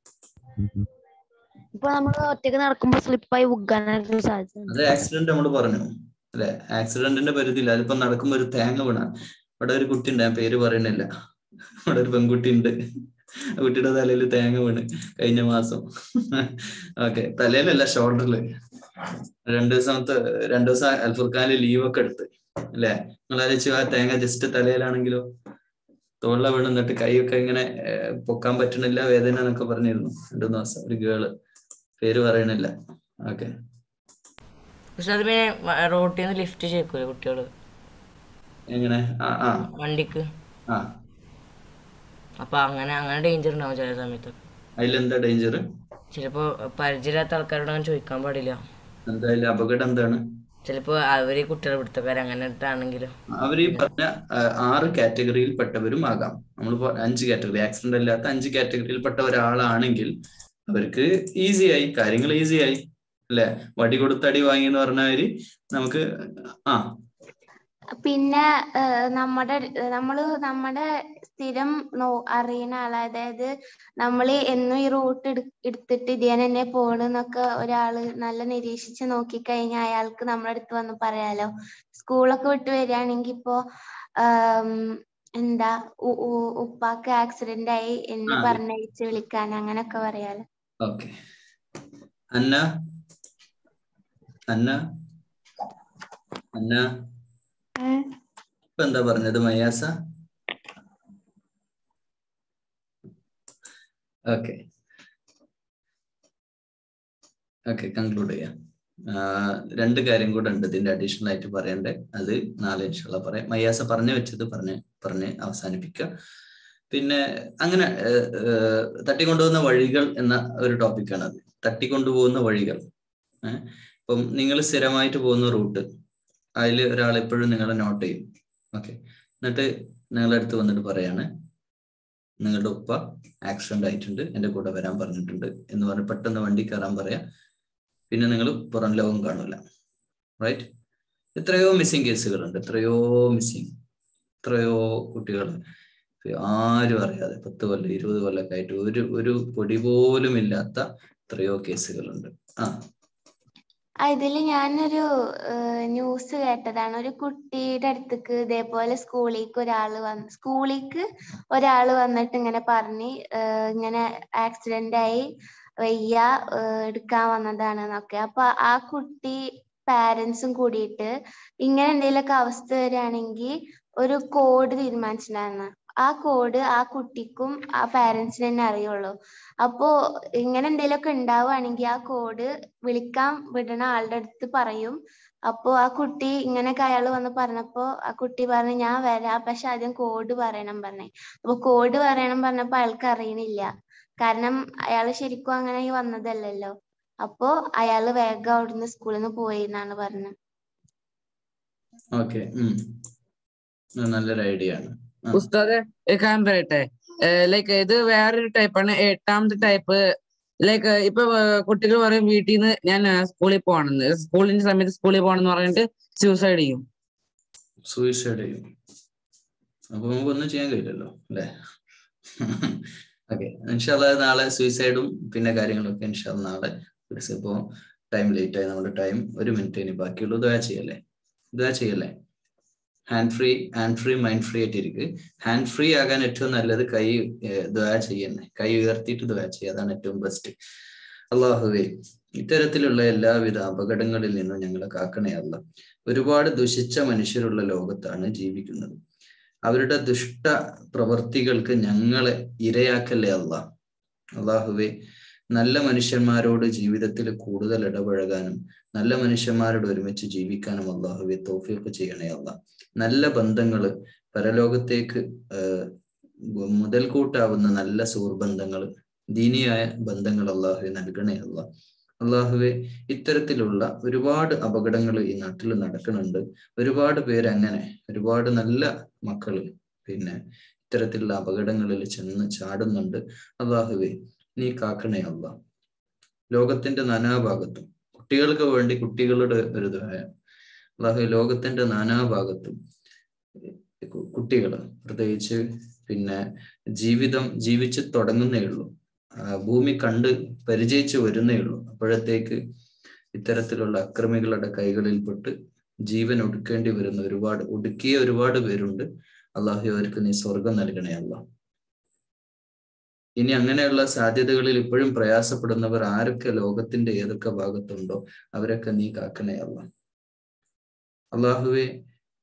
ഇപ്പൊ നമ്മൾ ഒറ്റക്ക് നടക്കുമ്പോ സ്ലിപ്പായി ഉഗ്ഗാനൊക്കെ സാധ്യത അത് ആക്സിഡന്റ് നമ്മൾ പറഞ്ഞു അല്ലെ ആക്സിഡന്റിന്റെ പരിധിയില്ല അതിപ്പോ നടക്കുമ്പോ ഒരു തേങ്ങ വീണ അവിടെ ഒരു കുട്ടി ഉണ്ട് ഞാൻ പേര് പറയണില്ല അവിടെ ഒരു പെൺകുട്ടി ഉണ്ട് ആ കുട്ടിയുടെ തലയിൽ തേങ്ങ വീണ് കഴിഞ്ഞ മാസം ഓക്കെ തലയിലല്ല ഷോൾഡറില് രണ്ടു ദിവസത്തെ രണ്ടു ദിവസം അൽഫുർഖാനിൽ ലീവ് ഒക്കെ എടുത്ത് അല്ലെ നിങ്ങൾ ആലോചിച്ചു ആ തേങ്ങ ജസ്റ്റ് തലയിലാണെങ്കിലോ തോളില വീണ് എന്നിട്ട് കൈയൊക്കെ ഇങ്ങനെ ഏർ, പൊക്കാൻ പറ്റണില്ല വേദന എന്നൊക്കെ പറഞ്ഞിരുന്നു രണ്ടു മൂന്ന് ദിവസം ഒരു ഗേള് പേര് പറയണില്ല ഓക്കെ പക്ഷെ അത് പിന്നെ വ- റോട്ടിൽ നിന്ന് ലിഫ്റ്റ് ചെയ്യൂലേ കുട്ടികള് എങ്ങനെ ആ ആ വണ്ടിക്ക് ആ അപ്പൊ അങ്ങനെ അങ്ങനെ ഡേഞ്ചർ ഉണ്ടാവും ചില സമയത്തൊക്കെ അതിലെന്താ ഡേഞ്ചർ ചിലപ്പോ പരിചയമില്ലാത്ത ആൾക്കാരോട് അങ്ങനെ ചോദിക്കാൻ പാടില്ല എന്തായാലും അപകടം എന്താണ് ചിലപ്പോ അവര് കുട്ടികളെ പിടുത്തക്കാർ അങ്ങനെ ആണെങ്കിലോ അവർ ഈ പറഞ്ഞ ആ, ആറ് കാറ്റഗറിയിൽ പെട്ടവരും ആകാം നമ്മളിപ്പോ അഞ്ച് കാറ്റഗറി ആക്സിഡന്റ് അല്ലാത്ത അഞ്ച് കാറ്റഗറിയിൽ പെട്ട ഒരാളാണെങ്കിൽ അവർക്ക് ഈസി ആയി കാര്യങ്ങൾ ഈസി ആയി അല്ലെ വടി കൊടുത്ത് അടി വാങ്ങി എന്ന് പറഞ്ഞവര് നമുക്ക് ആ പിന്നെ ഏഹ്, നമ്മുടെ നമ്മള് നമ്മുടെ സ്ഥിരം നോ അറിയുന്ന ആള് അതായത് നമ്മൾ എന്നും ഈ റൂട്ട് എടുത്തിട്ട് ഇതിനെ തന്നെ പോണെന്നൊക്കെ ഒരാള് നല്ല നിരീക്ഷിച്ച് നോക്കിക്കഴിഞ്ഞാൽ അയാൾക്ക് നമ്മുടെ അടുത്ത് വന്ന് പറയാലോ സ്കൂളൊക്കെ വിട്ട് വരികയാണെങ്കിൽ ഇപ്പോ ആം, എന്താ ഉ- ഉ- ഉപ്പാക്ക് ആക്സിഡന്റ് ആയി എന്നെ ആ, അതെ. പറഞ്ഞയച്ച് വിളിക്കാൻ അങ്ങനൊക്കെ പറയാലോ ഓക്കെ അന്ന അന്ന അന്ന ഇപ്പൊ എന്താ പറഞ്ഞത് മയാസ ഓക്കെ ഓക്കെ കൺക്ലൂഡ് ചെയ്യാം ആ, രണ്ട് കാര്യം കൂടെ ഉണ്ട് ഇതിന്റെ അഡീഷണൽ ആയിട്ട് പറയണ്ടേ അത് നാളെ ഇൻഷാല്ല പറയാം മയ്യാസ പറഞ്ഞു വെച്ചത് പറഞ്ഞ് പറഞ്ഞ് അവസാനിപ്പിക്കുക പിന്നെ അങ്ങനെ ഏഹ്, ഏഹ്, തട്ടിക്കൊണ്ടുപോകുന്ന വഴികൾ എന്ന ഒരു ടോപ്പിക്കാണ് അത് തട്ടിക്കൊണ്ടുപോകുന്ന വഴികൾ ഏഹ്, ഇപ്പം നിങ്ങൾ സ്ഥിരമായിട്ട് പോകുന്ന റൂട്ട് അതിൽ ഒരാൾ എപ്പോഴും നിങ്ങളെ നോട്ട് ചെയ്യും ഓക്കെ എന്നിട്ട് നിങ്ങളുടെ അടുത്ത് വന്നിട്ട് പറയാണ് നിങ്ങളുടെ ഉപ്പ ആക്സിഡന്റ് ആയിട്ടുണ്ട് എൻ്റെ കൂടെ വരാൻ പറഞ്ഞിട്ടുണ്ട് എന്ന് പറഞ്ഞ് പെട്ടെന്ന് വണ്ടി കയറാൻ പറയാം പിന്നെ നിങ്ങൾ പുറം ലോകം കാണൂല റൈറ്റ് എത്രയോ മിസ്സിങ് കേസുകളുണ്ട് എത്രയോ മിസ്സിങ് എത്രയോ കുട്ടികൾ ആരും അറിയാതെ പത്ത് കൊല്ലം ഇരുപത് കൊല്ലമൊക്കെ ആയിട്ട് ഒരു ഒരു പൊടി പോലും ഇല്ലാത്ത എത്രയോ കേസുകളുണ്ട് ആ ആ, ഇതില് ഞാനൊരു ന്യൂസ് കേട്ടതാണ് ഒരു കുട്ടിയുടെ അടുത്തേക്ക് ഇതേപോലെ സ്കൂളിലേക്ക് ഒരാള് വന്ന് സ്കൂളിലേക്ക് ഒരാള് വന്നിട്ട് ഇങ്ങനെ പറഞ്ഞ് ഏഹ് ഇങ്ങനെ ആക്സിഡന്റ് ആയി വയ്യ ഏഹ് എടുക്കാൻ വന്നതാണ് എന്നൊക്കെ അപ്പൊ ആ കുട്ടി പാരന്റ്സും കൂടിയിട്ട് ഇങ്ങനെ എന്തെങ്കിലുമൊക്കെ അവസ്ഥ വരികയാണെങ്കിൽ ഒരു കോഡ് തീരുമാനിച്ചിട്ടുണ്ടായിരുന്നു ആ കോഡ് ആ കുട്ടിക്കും ആ പാരന്റ്സിന് തന്നെ അറിയുള്ളൂ അപ്പോ ഇങ്ങനെ എന്തെങ്കിലുമൊക്കെ ഉണ്ടാവുകയാണെങ്കിൽ ആ കോഡ് വിളിക്കാൻ വിടണ ആളുടെ അടുത്ത് പറയും അപ്പോ ആ കുട്ടി ഇങ്ങനെയൊക്കെ അയാൾ വന്ന് പറഞ്ഞപ്പോ ആ കുട്ടി പറഞ്ഞു ഞാൻ വരാം പക്ഷെ ആദ്യം കോഡ് പറയണം പറഞ്ഞേ അപ്പൊ കോഡ് പറയണം പറഞ്ഞപ്പോ അയാൾക്ക് അറിയണില്ല കാരണം അയാൾ ശരിക്കും അങ്ങനെ വന്നതല്ലല്ലോ അപ്പോ അയാള് വേഗം അവിടുന്ന് സ്കൂളിൽ നിന്ന് പോയി എന്നാണ് പറഞ്ഞത് ഓക്കെ നല്ലൊരു ഐഡിയ ആണ് ആ. ഉസ്താദെ ഒരു കാര്യം പറയട്ടെ ലൈക്ക് ഇത് വേറൊരു ടൈപ്പാണ് എട്ടാമത്തെ ടൈപ്പ് ലൈക്ക് ഇപ്പൊ കുട്ടികൾ പറയും വീട്ടിൽ നിന്ന് ഞാൻ സ്കൂളിൽ പോകണമെന്ന് സ്കൂളിന്റെ സമയത്ത് സ്കൂളിൽ പോകണമെന്ന് പറഞ്ഞിട്ട് സൂസൈഡ് ചെയ്യും സൂയിസൈഡ് ചെയ്യും അപ്പൊ നമുക്ക് ഒന്നും ചെയ്യാൻ കഴിയില്ലല്ലോ അല്ലേ ഓക്കെ ഇൻഷാല്ല നാളെ സൂയിസൈഡും പിന്നെ കാര്യങ്ങളൊക്കെ ഇൻഷാല്ല നാളെ ഇപ്പോ ടൈം ലേറ്റ് ആയി നമ്മുടെ ടൈം ഒരു മിനിറ്റ് ഇനി ബാക്കിയുള്ളൂ ദ്വാ ചെയ്യല്ലേ ദ്വാ ചെയ്യല്ലേ hand free hand free mind free ആയിട്ടിരിക്കും ഹാൻഡ് ഫ്രീ ആകാൻ ഏറ്റവും നല്ലത് കൈ ദ്വാ ചെയ്യുന്നത് കൈ ഉയർത്തിയിട്ട് ദ്വാ ചെയ്യുക അതാണ് ഏറ്റവും ബെസ്റ്റ് അള്ളാഹുവേ ഇത്തരത്തിലുള്ള എല്ലാവിധ അപകടങ്ങളിൽ നിന്നും ഞങ്ങളെ കാക്കണേ അല്ല ഒരുപാട് ദുഷിച്ച മനുഷ്യരുള്ള ലോകത്താണ് ജീവിക്കുന്നത് അവരുടെ ദുഷ്ട പ്രവർത്തികൾക്ക് ഞങ്ങളെ ഇരയാക്കല്ലേ അല്ല അള്ളാഹുവേ നല്ല മനുഷ്യന്മാരോട് ജീവിതത്തിൽ കൂടുതൽ ഇടപഴകാനും നല്ല മനുഷ്യന്മാരോട് ഒരുമിച്ച് ജീവിക്കാനും അള്ളാഹുവെ തോഫിയൊക്കെ ചെയ്യണേ അല്ല നല്ല ബന്ധങ്ങള് പരലോകത്തേക്ക് മുതൽക്കൂട്ടാവുന്ന നല്ല സുഹൃബന്ധങ്ങൾ ദീനിയായ ബന്ധങ്ങൾ അള്ളാഹുവെ നൽകണേ അല്ല അള്ളാഹുവെ ഇത്തരത്തിലുള്ള ഒരുപാട് അപകടങ്ങൾ ഈ നാട്ടിൽ നടക്കുന്നുണ്ട് ഒരുപാട് പേര് അങ്ങനെ ഒരുപാട് നല്ല മക്കള് പിന്നെ ഇത്തരത്തിലുള്ള അപകടങ്ങളിൽ ചെന്ന് ചാടുന്നുണ്ട് അള്ളാഹുവെ നീ കാക്കണേ അല്ല ലോകത്തിന്റെ നാനാഭാഗത്തും കുട്ടികൾക്ക് വേണ്ടി കുട്ടികളുടെ ഒരു ദായം അള്ളാഹു ലോകത്തിന്റെ നാനാഭാഗത്തും കുട്ടികൾ പ്രത്യേകിച്ച് പിന്നെ ജീവിതം ജീവിച്ച് തുടങ്ങുന്നേ ഉള്ളൂ ഭൂമി കണ്ട് പരിചയിച്ചു വരുന്നേ ഉള്ളൂ അപ്പോഴത്തേക്ക് ഇത്തരത്തിലുള്ള അക്രമികളുടെ കൈകളിൽപ്പെട്ട് ജീവൻ ഒടുക്കേണ്ടി വരുന്ന ഒരുപാട് ഒടുക്കിയ ഒരുപാട് പേരുണ്ട് അള്ളാഹു അവർക്ക് നീ സ്വർഗം നൽകണേ അല്ല ഇനി അങ്ങനെയുള്ള സാധ്യതകളിൽ ഇപ്പോഴും പ്രയാസപ്പെടുന്നവർ ആരൊക്കെ ലോകത്തിന്റെ ഏതൊക്കെ ഭാഗത്തുണ്ടോ അവരൊക്കെ നീ കാക്കണേ അല്ല അള്ളാഹുവെ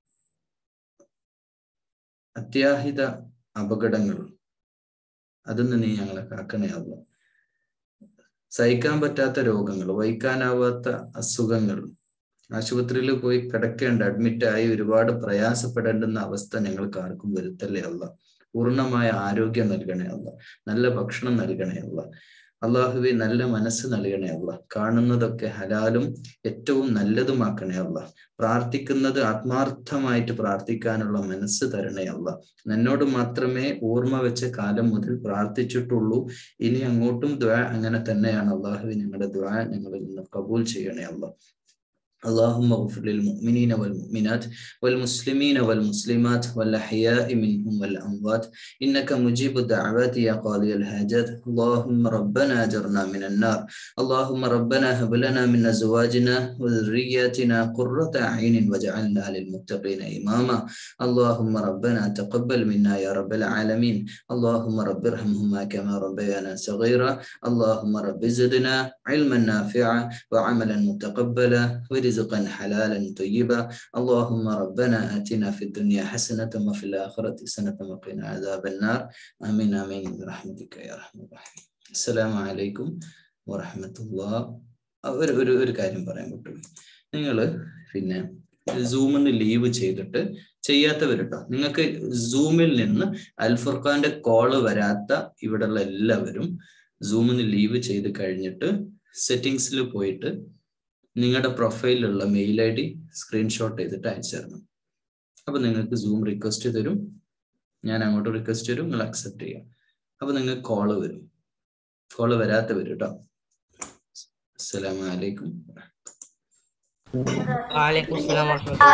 അത്യാഹിത അപകടങ്ങൾ അതിന്ന് നീ ഞങ്ങളെ കാക്കണേ അല്ല സഹിക്കാൻ പറ്റാത്ത രോഗങ്ങൾ വഹിക്കാനാവാത്ത അസുഖങ്ങൾ ആശുപത്രിയിൽ പോയി കിടക്കേണ്ട അഡ്മിറ്റ് ആയി ഒരുപാട് പ്രയാസപ്പെടേണ്ടുന്ന അവസ്ഥ ഞങ്ങൾക്ക് ആർക്കും വരുത്തല്ലേ അല്ല പൂർണ്ണമായ ആരോഗ്യം നൽകണേ അല്ല നല്ല ഭക്ഷണം നൽകണേ അല്ല അള്ളാഹുവെ നല്ല മനസ്സ് നൽകണേ അല്ല കാണുന്നതൊക്കെ ഹലാലും ഏറ്റവും നല്ലതുമാക്കണേ അല്ല പ്രാർത്ഥിക്കുന്നത് ആത്മാർത്ഥമായിട്ട് പ്രാർത്ഥിക്കാനുള്ള മനസ്സ് തരണേ അല്ല എന്നോട് മാത്രമേ ഓർമ്മ വെച്ച കാലം മുതൽ പ്രാർത്ഥിച്ചിട്ടുള്ളൂ ഇനി അങ്ങോട്ടും ദ്വാ അങ്ങനെ തന്നെയാണ് അള്ളാഹുവെ ഞങ്ങളുടെ ദ്വാ ഞങ്ങളിൽ നിന്ന് കബൂൽ ചെയ്യണേ അല്ല اللهم اغفر للمؤمنين والمؤمنات والمسلمين والمسلمات والأحياء منهم والأموات إنك مجيب الدعوات يا قاضي الحاجات اللهم ربنا أجرنا من النار اللهم ربنا هب لنا من أزواجنا وذرياتنا قرة أعين واجعلنا للمتقين إماما اللهم ربنا تقبل منا يا رب العالمين اللهم رب ارحمهما كما ربيانا صغيرا اللهم رب زدنا علما نافعا وعملا متقبلا ورزقا حلالا طيبا اللهم ربنا آتنا في الدنيا حسنة وفي الآخرة حسنة وقنا عذاب النار آمين آمين برحمتك يا أرحم الراحمين السلام عليكم ورحمة الله ഒരു ഒരു ഒരു കാര്യം പറയാൻ പറ്റുള്ളൂ നിങ്ങൾ പിന്നെ സൂമിൽ നിന്ന് ലീവ് ചെയ്തിട്ട് ചെയ്യാത്തവരുട്ടോ നിങ്ങൾക്ക് സൂമിൽ നിന്ന് അൽഫുർഖാന്റെ കോള് വരാത്ത ഇവിടെയുള്ള എല്ലാവരും സൂമിൽ നിന്ന് ലീവ് ചെയ്ത് കഴിഞ്ഞിട്ട് സെറ്റിങ്സിൽ പോയിട്ട് നിങ്ങളുടെ പ്രൊഫൈലിലുള്ള മെയിൽ ഐ ഡി സ്ക്രീൻഷോട്ട് ചെയ്തിട്ട് അയച്ചു തരണം അപ്പൊ നിങ്ങൾക്ക് സൂം റിക്വസ്റ്റ് തരും ഞാൻ അങ്ങോട്ട് റിക്വസ്റ്റ് തരും നിങ്ങൾ അക്സെപ്റ്റ് ചെയ്യാം അപ്പൊ നിങ്ങൾക്ക് കോള് വരും കോള് വരാത്ത വരും കേട്ടോ അസ്സലാമലൈക്കും വാലൈക്കും സ്ലാം